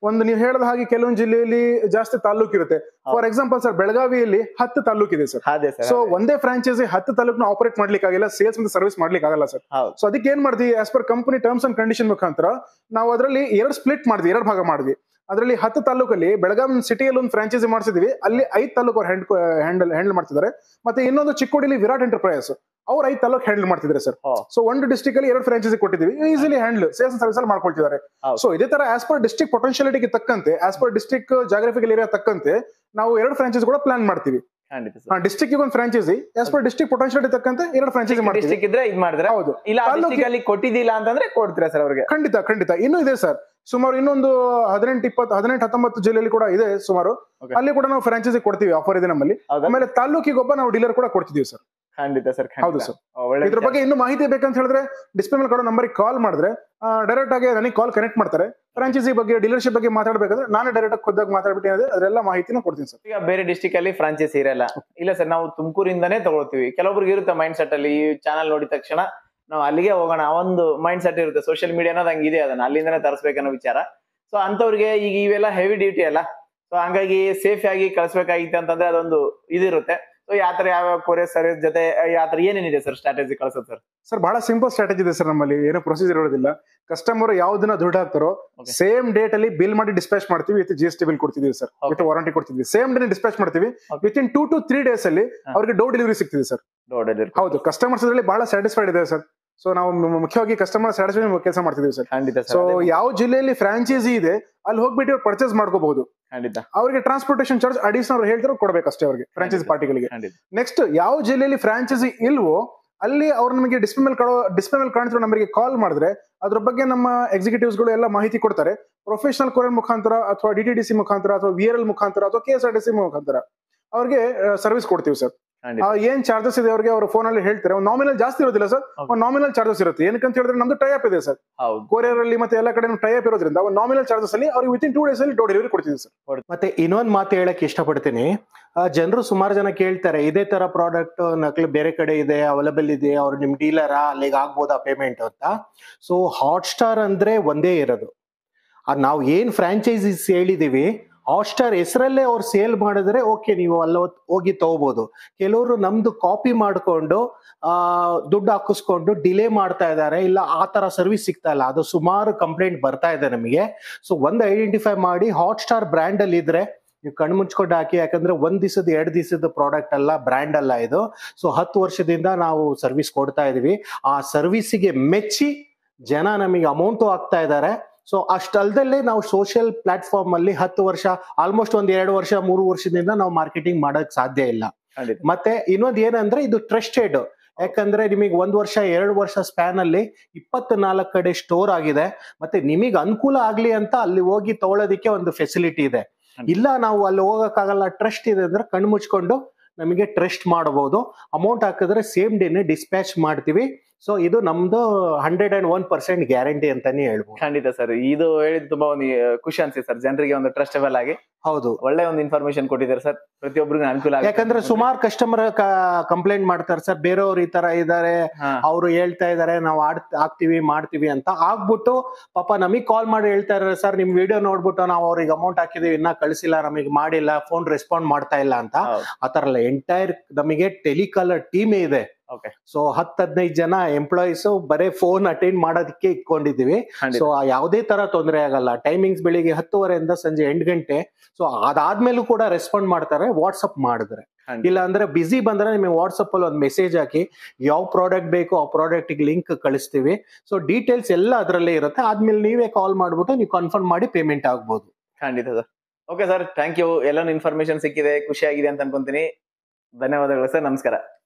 ಒಂದು ನೀವು ಹೇಳಿದ ಹಾಗೆ ಕೆಲವೊಂದು ಜಿಲ್ಲೆಯಲ್ಲಿ ಜಾಸ್ತಿ ತಾಲೂಕು ಇರುತ್ತೆ ಫಾರ್ ಎಕ್ಸಾಂಪಲ್ ಸರ್ ಬೆಳಗಾವಿಯಲ್ಲಿ ಹತ್ತು ತಾಲೂಕು ಇದೆ ಸರ್ ಅದೇ ಸರ್ ಸೊ ಒಂದೇ ಫ್ರಾಂಚೈಸಿ ಹತ್ತು ತಾಲೂಕ್ನ ಆಪರೇಟ್ ಮಾಡ್ಲಿಕ್ಕೆ ಆಗಿಲ್ಲ ಸೇಲ್ಸ್ ಮತ್ತೆ ಸರ್ವಿಸ್ ಮಾಡ್ಲಿಕ್ಕೆ ಆಗಲ್ಲ ಸರ್ ಹೌದು ಸೊ ಅದಕ್ಕೆ ಏನ್ ಮಾಡಿದ್ವಿ as per company terms and condition ಮುಖಾಂತರ ನಾವು ಅದರಲ್ಲಿ ಎರಡು ಸ್ಪ್ಲಿಟ್ ಮಾಡಿದ್ವಿ ಎರಡು ಭಾಗ ಮಾಡಿದ್ವಿ ಅದರಲ್ಲಿ ಹತ್ತು ತಾಲೂಕಲ್ಲಿ ಬೆಳಗಾವಿ ಸಿಟಿಯಲ್ಲಿ ಒಂದು ಫ್ರಾಂಚೈಸಿ ಮಾಡಿಸಿದ್ವಿ ಅಲ್ಲಿ ಐದು ತಾಲೂಕು ಅವ್ರು ಹ್ಯಾಂಡ್ ಹ್ಯಾಂಡಲ್ ಹ್ಯಾಂಡಲ್ ಮಾಡ್ತಿದ್ದಾರೆ ಮತ್ತೆ ಇನ್ನೊಂದು ಚಿಕ್ಕೋಡಿಲಿ ವಿರಾಟ್ ಎಂಟರ್ಪ್ರೈಸ್ ಅವ್ರು ಐದು ತಾಲೂಕು ಹ್ಯಾಂಡಲ್ ಮಾಡ್ತಿದ್ದಾರೆ ಸರ್ ಓ. ಸೊ ಒಂದು ಡಿಸ್ಟಿಕ್ ಅಲ್ಲಿ ಎರಡು ಫ್ರಾಂಚೈಸಿ ಕೊಟ್ಟಿದ್ದೀವಿ ಈಸಿಲಿ ಹ್ಯಾಂಡಲ್ ಸೇಲ್ಸ್ ಸರ್ವಿಸ್ ಅಲ್ಲಿ ಮಾಡ್ಕೊಳ್ತಿದ್ದಾರೆ ಹೌದು. ಸೊ ಇದೇ ತರ ಆಸ್ ಪರ್ ಡಿಸ್ಟ್ರಿಕ್ಟ್ ಪೊಟೆನ್ಶಿಯಾಲಿಟಿಗೆ ತಕ್ಕಂತೆ as per district geographical area ತಕ್ಕಂತೆ ನಾವು ಎರಡು ಫ್ರಾಂಚೈಸಿ ಕೂಡ ಪ್ಲಾನ್ ಮಾಡ್ತೀವಿ ಖಂಡಿತ ಸರ್ ಡಿಸ್ಟ್ರಿಕ್ಟ್ ಒಂದು franchise as per district potentiality ತಕ್ಕಂತೆ ಎರಡು ಫ್ರಾಂಚೈಸಿ ಮಾಡ್ತೀವಿ ಡಿಸ್ಟಿಕ್ ಇದ್ರೆ ಇದ್ ಮಾಡಿದ್ರೆ ಹೌದು ಇಲ್ಲ ತಾಲೂಕಿಗೆ- ಡಿಸ್ಟಿಕ್ ಅಲ್ಲಿ ಕೊಟ್ಟಿದ್ದಿಲ್ಲ ಅಂತಂದ್ರೆ ಕೊಡ್ತೀರಾ ಸರ್ ಅವ್ರಿಗೆ ಖಂಡಿತ ಖಂಡಿತ ಇನ್ನೂ ಇದೆ ಸರ್ ಸುಮಾರು ಇನ್ನೊಂದು ಹದಿನೆಂಟು ಇಪ್ಪತ್ತು ಹದಿನೆಂಟು ಹತ್ತೊಂಬತ್ತು ಜಿಲ್ಲೆಯಲ್ಲಿ ಕೂಡ ಇದೆ ಸುಮಾರು Okay. ಅಲ್ಲಿ ಕೂಡ ನಾವು ಫ್ರಾಂಚೈಸಿ ಕೊಡ್ತೀವಿ ಆಫರ್ ಇದೆ ನಮ್ಮಲ್ಲಿ ಹೌದಾ ಆಮೇಲೆ ತಾಲೂಕಿಗೆ ಒಬ್ಬ ನಾವು ಡೀಲರ್ ಕೂಡ ಕೊಡ್ತಿದೀವಿ ಸರ್ ಖಂಡಿತ ಸರ್ ಹೌದು ಖಂಡಿತ ಸರ್ ಓ, ಒಳ್ಳೆ ಇದ್ರ ವಿಚಾರ. ಬಗ್ಗೆ ಇನ್ನೂ ಮಾಹಿತಿ ಬೇಕಂತ ಹೇಳಿದ್ರೆ ಡಿಸ್ಪ್ಲೇ ಮೇಲೆ ಕೊಡೋ ನಂಬರ್ಗೆ ಕಾಲ್ ಮಾಡಿದ್ರೆ ಡೈರೆಕ್ಟ್ ಆಗಿ ನನಗೆ ಕಾಲ್ ಕನೆಕ್ಟ್ ಮಾಡ್ತಾರೆ ಫ್ರಾಂಚೈಸಿ ಬಗ್ಗೆ ಡೀಲರ್ಶಿಪ್ ಬಗ್ಗೆ ಮಾತಾಡ್ಬೇಕಂದ್ರೆ ನಾನು ಡೈರೆಕ್ಟ್ ಆಗಿ ಖುದ್ದಾಗಿ ಮಾತಾಡ್ಬಿಟ್ಟು ಏನಿದೆ ಅದೆಲ್ಲ ಮಾಹಿತಿನ ಕೊಡ್ತೀನಿ ಸರ್ ಈಗ ಬೇರೆ ಡಿಸ್ಟಿಕ್ ಅಲ್ಲಿ ಫ್ರಾಂಚೈಸಿ ಇರಲ್ಲ ಇಲ್ಲ ಸರ್ ನಾವು ತುಮಕೂರಿಂದಾನೇ ತಗೊಳ್ತೀವಿ ಕೆಲವೊಬ್ರಿಗೆ ಇರುತ್ತೆ ಮೈಂಡ್ ಸೆಟ್ ಅಲ್ಲಿ ಈ ಚಾನಲ್ ನೋಡಿದ ತಕ್ಷಣ ನಾವು ಅಲ್ಲಿಗೆ ಹೋಗೋಣ ಆ ಒಂದು ಮೈಂಡ್ ಸೆಟ್ ಇರುತ್ತೆ ಸೋಷಿಯಲ್ ಮೀಡಿಯಾ ಅನ್ನೋದು ಹಂಗಿದೆ ಅದನ್ನ ಅಲ್ಲಿಂದನೇ ತರಿಸ್ಬೇಕನ್ನೋ ವಿಚಾರ ಸೊ ಅಂತವ್ರಿಗೆ ಈಗ ಇವೆಲ್ಲ ಹೆವಿ ಡ್ಯೂಟಿ ಅಲ್ಲ ಸೊ ಹಂಗಾಗಿ ಸೇಫ್ ಆಗಿ ಕಳಿಸ್ಬೇಕಾಗಿತ್ತು ಅಂತಂದ್ರೆ ಅದೊಂದು ಇದಿರುತ್ತೆ ಸೊ ಯಾವ ತರ ಯಾವ ಕೊರಿಯರ್ ಸರ್ವಿಸ್ ಜೊತೆ ಯಾವ ತರ ಏನೇನಿದೆ ಸರ್ ಸ್ಟ್ರಾಟಜಿ ಕಳ್ಸೋದು ಸರ್ ಸರ್ ಬಹಳ ಸಿಂಪಲ್ ಸ್ಟ್ರಾಟಜಿ ಇದೆ ಸರ್ ನಮ್ಮಲ್ಲಿ ಏನು ಪ್ರೊಸೀಜರ್ ಇರೋದಿಲ್ಲ ಕಸ್ಟಮರ್ ಯಾವ ದಿನ ದುಡ್ಡು ಹಾಕ್ತಾರೋ Okay. ಸೇಮ್ ಡೇಟ್ ಅಲ್ಲಿ ಬಿಲ್ ಮಾಡಿ ಡಿಸ್ಪ್ಯಾಚ್ ಮಾಡ್ತೀವಿ with G S T bill ಕೊಡ್ತಿದೀವಿ ಸರ್ Okay. ವಿತ್ ವಾರಂಟಿ ಕೊಡ್ತಿದ್ವಿ ಸೇಮ್ ಡೇ ಡಿಸ್ಪ್ಯಾಚ್ ಮಾಡ್ತೀವಿ Okay. With in two to three days ಅಲ್ಲಿ ಹಾ. ಅವ್ರಿಗೆ ಡೋರ್ ಡೆಲಿವರಿ ಸಿಗ್ತಿದೆ ಸರ್ ನೋಡೋದಿರ್ ಹೌದು ಕಸ್ಟಮರ್ಸ್ ಅದರಲ್ಲಿ ಬಹಳ ಸ್ಯಾಟಿಸ್ಫೈಡ್ ಇದೆ ಸರ್ ಸೊ ನಾವು ಮು- ಮುಖ್ಯವಾಗಿ ಕಸ್ಟಮರ್ ಸ್ಯಾಟಿಸ್ಫೈ ಕೆಲಸ ಮಾಡ್ತಿದೀವಿ ಸರ್ ಖಂಡಿತ ಸೊ ಸರ್ ಯಾವ ಜಿಲ್ಲೆಯಲ್ಲಿ ಫ್ರಾಂಚೈಸಿ ಇದೆ ಅಲ್ಲಿ ಹೋಗ್ಬಿಟ್ಟು ಅವ್ರು ಪರ್ಚೇಸ್ ಮಾಡ್ಕೋಬಹುದು ಖಂಡಿತ ಅವರಿಗೆ ಟ್ರಾನ್ಸ್ಪೋರ್ಟೇಷನ್ ಚಾರ್ಜ್ ಅಡಿಷನಲ್ ಹೇಳ್ತಾರೆ ಕೊಡ್ಬೇಕಷ್ಟೇ ಅವರಿಗೆ ಫ್ರಾಂಚೈಸಿ ಪಾರ್ಟಿಗಳಿಗೆ ಖಂಡಿತ ನೆಕ್ಸ್ಟ್ ಯಾವ ಜಿಲ್ಲೆಯಲ್ಲಿ ಫ್ರಾಂಚೈಸಿ ಇಲ್ವೋ ಅಲ್ಲಿ ಅವ್ರು ನಮಗೆ ಡಿಸ್ಪ್ಲೇ ಮೇಲೆ ಕಾಣೋ ಡಿಸ್ಪ್ಲೇ ಮೇಲೆ ಕಾಣ್ತಿರೋ ನಮಗೆ ಕಾಲ್ ಮಾಡಿದ್ರೆ ಅದ್ರ ಬಗ್ಗೆ ನಮ್ಮ ಎಕ್ಸಿಕ್ಯೂಟಿವ್ಸ್ ಗಳು ಎಲ್ಲ ಮಾಹಿತಿ ಕೊಡ್ತಾರೆ ಪ್ರೊಫೆಷನಲ್ ಕೊರಿಯರ್ ಮುಖಾಂತರ ಅಥವಾ ಡಿ ಟಿ ಡಿ ಸಿ ಮುಖಾಂತರ ಅಥವಾ ವಿ ಆರ್ ಎಲ್ ಮುಖಾಂತರ ಅಥವಾ K S R T C ಮುಖಾಂತರ ಅವ್ರಿಗೆ ಸರ್ವಿಸ್ ಕೊಡ್ತೀವಿ ಸರ್ ಖಂಡಿತ ಏನ್ ಚಾರ್ಜಸ್ ಇದೆ ಅವ್ರಿಗೆ ಅವ್ರ ಫೋನ್ ಅಲ್ಲಿ ಹೇಳ್ತಾರೆ ಒಂದು ನಾಮಿನಲ್ ಜಾಸ್ತಿ ಇರೋದಿಲ್ಲ ಸರ್ Okay. ಒಂದು ನಾಮಿನಲ್ ಚಾರ್ಜಸ್ ಇರುತ್ತೆ ಏನಕ್ಕಂತ ಹೇಳಿದ್ರೆ ನಮ್ದು ಟೈಪ್ ಇದೆ ಸರ್ ಹೌದು ಕೊರಿಯರ್ ಅಲ್ಲಿ ಮತ್ತೆ ಎಲ್ಲ ಕಡೆ ಟೈಪ್ ಇರೋದ್ರಿಂದ ಒಂದು ನಾಮಿನಲ್ ಚಾರ್ಜಸ್ ಅಲ್ಲಿ ಅವ್ರಿಗೆ ವಿತಿನ್ ಟೂ ಡೇಸ್ ಅಲ್ಲಿ ಡೋರ್ ಡೆಲಿವರಿ ಕೊಡ್ತೀವಿ ಸರ್ ಮತ್ತೆ ಇನ್ನೊಂದ್ ಮಾತು ಹೇಳಕ್ ಇಷ್ಟಪಡ್ತೀನಿ ಜನರು ಸುಮಾರು ಜನ ಕೇಳ್ತಾರೆ ಇದೇ ತರ ಪ್ರಾಡಕ್ಟ್ ನಕಲಿ ಬೇರೆ ಕಡೆ ಇದೆ ಅವೈಲಬಲ್ ಇದೆ ಅವ್ರು ನಿಮ್ ಡೀಲರಾ ಅಲ್ಲಿಗೆ ಆಗ್ಬೋದಾ ಪೇಮೆಂಟ್ ಅಂತ ಸೊ ಹಾಟ್ ಸ್ಟಾರ್ ಅಂದ್ರೆ ಒಂದೇ ಇರೋದು ಅದ್ ನಾವು ಏನ್ ಫ್ರಾಂಚೈಸಿಸ್ ಹೇಳಿದೀವಿ ಹಾಟ್ ಸ್ಟಾರ್ ಹೆಸರಲ್ಲೇ ಅವ್ರು ಸೇಲ್ ಮಾಡಿದ್ರೆ ಓಕೆ ನೀವು ಅಲ್ಲ ಹೋಗಿ ತಗೋಬಹುದು ಕೆಲವರು ನಮ್ದು ಕಾಪಿ ಮಾಡ್ಕೊಂಡು ಆ ದುಡ್ಡು ಹಾಕಿಸ್ಕೊಂಡು ಡಿಲೇ ಮಾಡ್ತಾ ಇದ್ದಾರೆ ಇಲ್ಲ ಆ ತರ ಸರ್ವಿಸ್ ಸಿಗ್ತಾ ಇಲ್ಲ ಅದು ಸುಮಾರು ಕಂಪ್ಲೇಂಟ್ ಬರ್ತಾ ಇದೆ ನಮಗೆ ಸೊ ಒಂದು ಐಡೆಂಟಿಫೈ ಮಾಡಿ ಹಾಟ್ ಸ್ಟಾರ್ ಬ್ರ್ಯಾಂಡ್ ಅಲ್ಲಿ ಇದ್ರೆ ನೀವು ಕಣ್ಣು ಮುಚ್ಕೊಂಡು ಹಾಕಿ ಯಾಕಂದ್ರೆ ಒಂದ್ ದಿವಸದ ಎರಡು ದಿವಸದ ಪ್ರಾಡಕ್ಟ್ ಅಲ್ಲ ಬ್ರ್ಯಾಂಡ್ ಅಲ್ಲ ಇದು ಸೊ ಹತ್ತು ವರ್ಷದಿಂದ ನಾವು ಸರ್ವಿಸ್ ಕೊಡ್ತಾ ಇದೀವಿ ಆ ಸರ್ವಿಸಿಗೆ ಮೆಚ್ಚಿ ಜನ ನಮಗೆ ಅಮೌಂಟು ಹಾಕ್ತಾ ಇದ್ದಾರೆ ಸೊ ಅಷ್ಟಲ್ದಲ್ಲೇ ನಾವು ಸೋಷಿಯಲ್ ಪ್ಲಾಟ್ಫಾರ್ಮ್ ಅಲ್ಲಿ ಹತ್ತು ವರ್ಷ ಆಲ್ಮೋಸ್ಟ್ ಒಂದ್ ಎರಡು ವರ್ಷ ಮೂರು ವರ್ಷದಿಂದ ನಾವು ಮಾರ್ಕೆಟಿಂಗ್ ಮಾಡಕ್ ಸಾಧ್ಯ ಇಲ್ಲ ಖಂಡಿತ ಮತ್ತೆ ಇನ್ನೊಂದ್ ಏನಂದ್ರೆ ಇದು ಟ್ರಸ್ಟೆಡ್ ಯಾಕಂದ್ರೆ ನಿಮಗೆ ಒಂದ್ ವರ್ಷ ಎರಡು ವರ್ಷ ಸ್ಪ್ಯಾನ್ ಅಲ್ಲಿ ಇಪ್ಪತ್ನಾಲ್ಕು ಕಡೆ ಸ್ಟೋರ್ ಆಗಿದೆ ಮತ್ತೆ ನಿಮಗೆ ಅನುಕೂಲ ಆಗ್ಲಿ ಅಂತ ಅಲ್ಲಿ ಹೋಗಿ ತಗೊಳ್ಳೋದಿಕ್ಕೆ ಒಂದು ಫೆಸಿಲಿಟಿ ಇದೆ ಇಲ್ಲ ನಾವು ಅಲ್ಲಿ ಹೋಗಕ್ಕಾಗಲ್ಲ ಟ್ರಸ್ಟ್ ಇದೆ ಅಂದ್ರೆ ಕಣ್ಣು ಮುಚ್ಕೊಂಡು ನಮಗೆ ಟ್ರಸ್ಟ್ ಮಾಡಬಹುದು ಅಮೌಂಟ್ ಹಾಕಿದ್ರೆ ಸೇಮ್ ಡೇನೆ ಡಿಸ್ಪ್ಯಾಚ್ ಮಾಡ್ತೀವಿ ಸೊ ಇದು ನಮ್ದು hundred and one percent guarantee ಅಂತಾನೆ ಹೇಳ್ಬೋದು ಖಂಡಿತ ಸರ್ ಇದು ಹೇಳಿದ್ ತುಂಬಾ ಒಂದು ಆ, ಖುಷಿ ಅನ್ಸಿದೆ ಸರ್ ಜನರಿಗೆ ಒಂದು ಟ್ರಸ್ಟಬಲ್ ಆಗಿ ಹೌದು ಒಳ್ಳೆ ಒಂದು ಇನ್ಫಾರ್ಮೇಶನ್ ಕೊಟ್ಟಿದ್ದಾರೆ ಸರ್ ಪ್ರತಿಯೊಬ್ಬರಿಗೂ ಅನುಕೂಲ ಆಗುತ್ತೆ. ಯಾಕಂದ್ರೆ ಸುಮಾರು ಕಸ್ಟಮರ್ ಕಂಪ್ಲೇಂಟ್ ಮಾಡ್ತಾರೆ ಸರ್ ಬೇರೆಯವ್ರು ಈ ತರ ಇದಾರೆ ಹಾ, ಅವರು ಹೇಳ್ತಾ ಇದಾರೆ ನಾವು ಆಡ್ ಆಗ್ತೀವಿ ಮಾಡ್ತೀವಿ ಅಂತ ಆಗ್ಬಿಟ್ಟು ಪಾಪ ನಮಗ್ ಕಾಲ್ ಮಾಡಿ ಹೇಳ್ತಾ ಇದಾರೆ ಸರ್ ನಿಮ್ ವಿಡಿಯೋ ನೋಡ್ಬಿಟ್ಟು ನಾವು ಅವ್ರಿಗೆ ಅಮೌಂಟ್ ಹಾಕಿದೀವಿ ಇನ್ನ ಕಳಿಸಿಲ್ಲ ನಮಗೆ ಮಾಡಿಲ್ಲ ಫೋನ್ ರೆಸ್ಪಾಂಡ್ ಮಾಡ್ತಾ ಇಲ್ಲ ಅಂತ ಹೌದು. ಆತರ ಅಲ್ಲ ಎಂಟೈರ್ ನಮಗೆ ಟೆಲಿಕಾಲರ್ ಟೀಮೇ ಇದೆ Okay. ಸೊ ಹತ್ತು ಹದಿನೈದು ಜನ ಎಂಪ್ಲಾಯೀಸ್ ಬರೇ ಫೋನ್ ಅಟೆಂಡ್ ಮಾಡೋದಕ್ಕೆ ಇಟ್ಕೊಂಡಿದೀವಿ ಖಂಡಿತ ಸೊ ಯಾವುದೇ ತರ ತೊಂದರೆ ಆಗಲ್ಲ ಟೈಮಿಂಗ್ಸ್ ಬೆಳಿಗ್ಗೆ ಹತ್ತುವರೆಯಿಂದ ಸಂಜೆ ಎಂಟು ಗಂಟೆ ಸೊ ಅದಾದ್ಮೇಲೂ ಕೂಡ ರೆಸ್ಪಾಂಡ್ ಮಾಡ್ತಾರೆ ವಾಟ್ಸಪ್ ಮಾಡಿದ್ರೆ ಖಂಡಿತ. ಇಲ್ಲ ಅಂದ್ರೆ ಬಿಸಿ ಬಂದ್ರೆ ನಿಮಗೆ ವಾಟ್ಸಪ್ ಅಲ್ಲಿ ಒಂದು ಮೆಸೇಜ್ ಹಾಕಿ ಯಾವ ಪ್ರಾಡಕ್ಟ್ ಬೇಕು ಆ ಪ್ರಾಡಕ್ಟ್ ಲಿಂಕ್ ಕಳಿಸ್ತೀವಿ ಸೊ ಡೀಟೇಲ್ಸ್ ಎಲ್ಲ ಅದರಲ್ಲೇ ಇರುತ್ತೆ ಆದ್ಮೇಲೆ ನೀವೇ ಕಾಲ್ ಮಾಡ್ಬಿಟ್ಟು ನೀವು ಕನ್ಫರ್ಮ್ ಮಾಡಿ ಪೇಮೆಂಟ್ ಆಗ್ಬೋದು ಖಂಡಿತ sir okay sir thank you ಎಲ್ಲಾನು ಇನ್ಫಾರ್ಮೇಶನ್ ಸಿಕ್ಕಿದೆ ಖುಷಿ ಆಗಿದೆ ಅಂತ ಅನ್ಕೊಂತೀನಿ ಧನ್ಯವಾದಗಳು ಸರ್ ನಮಸ್ಕಾರ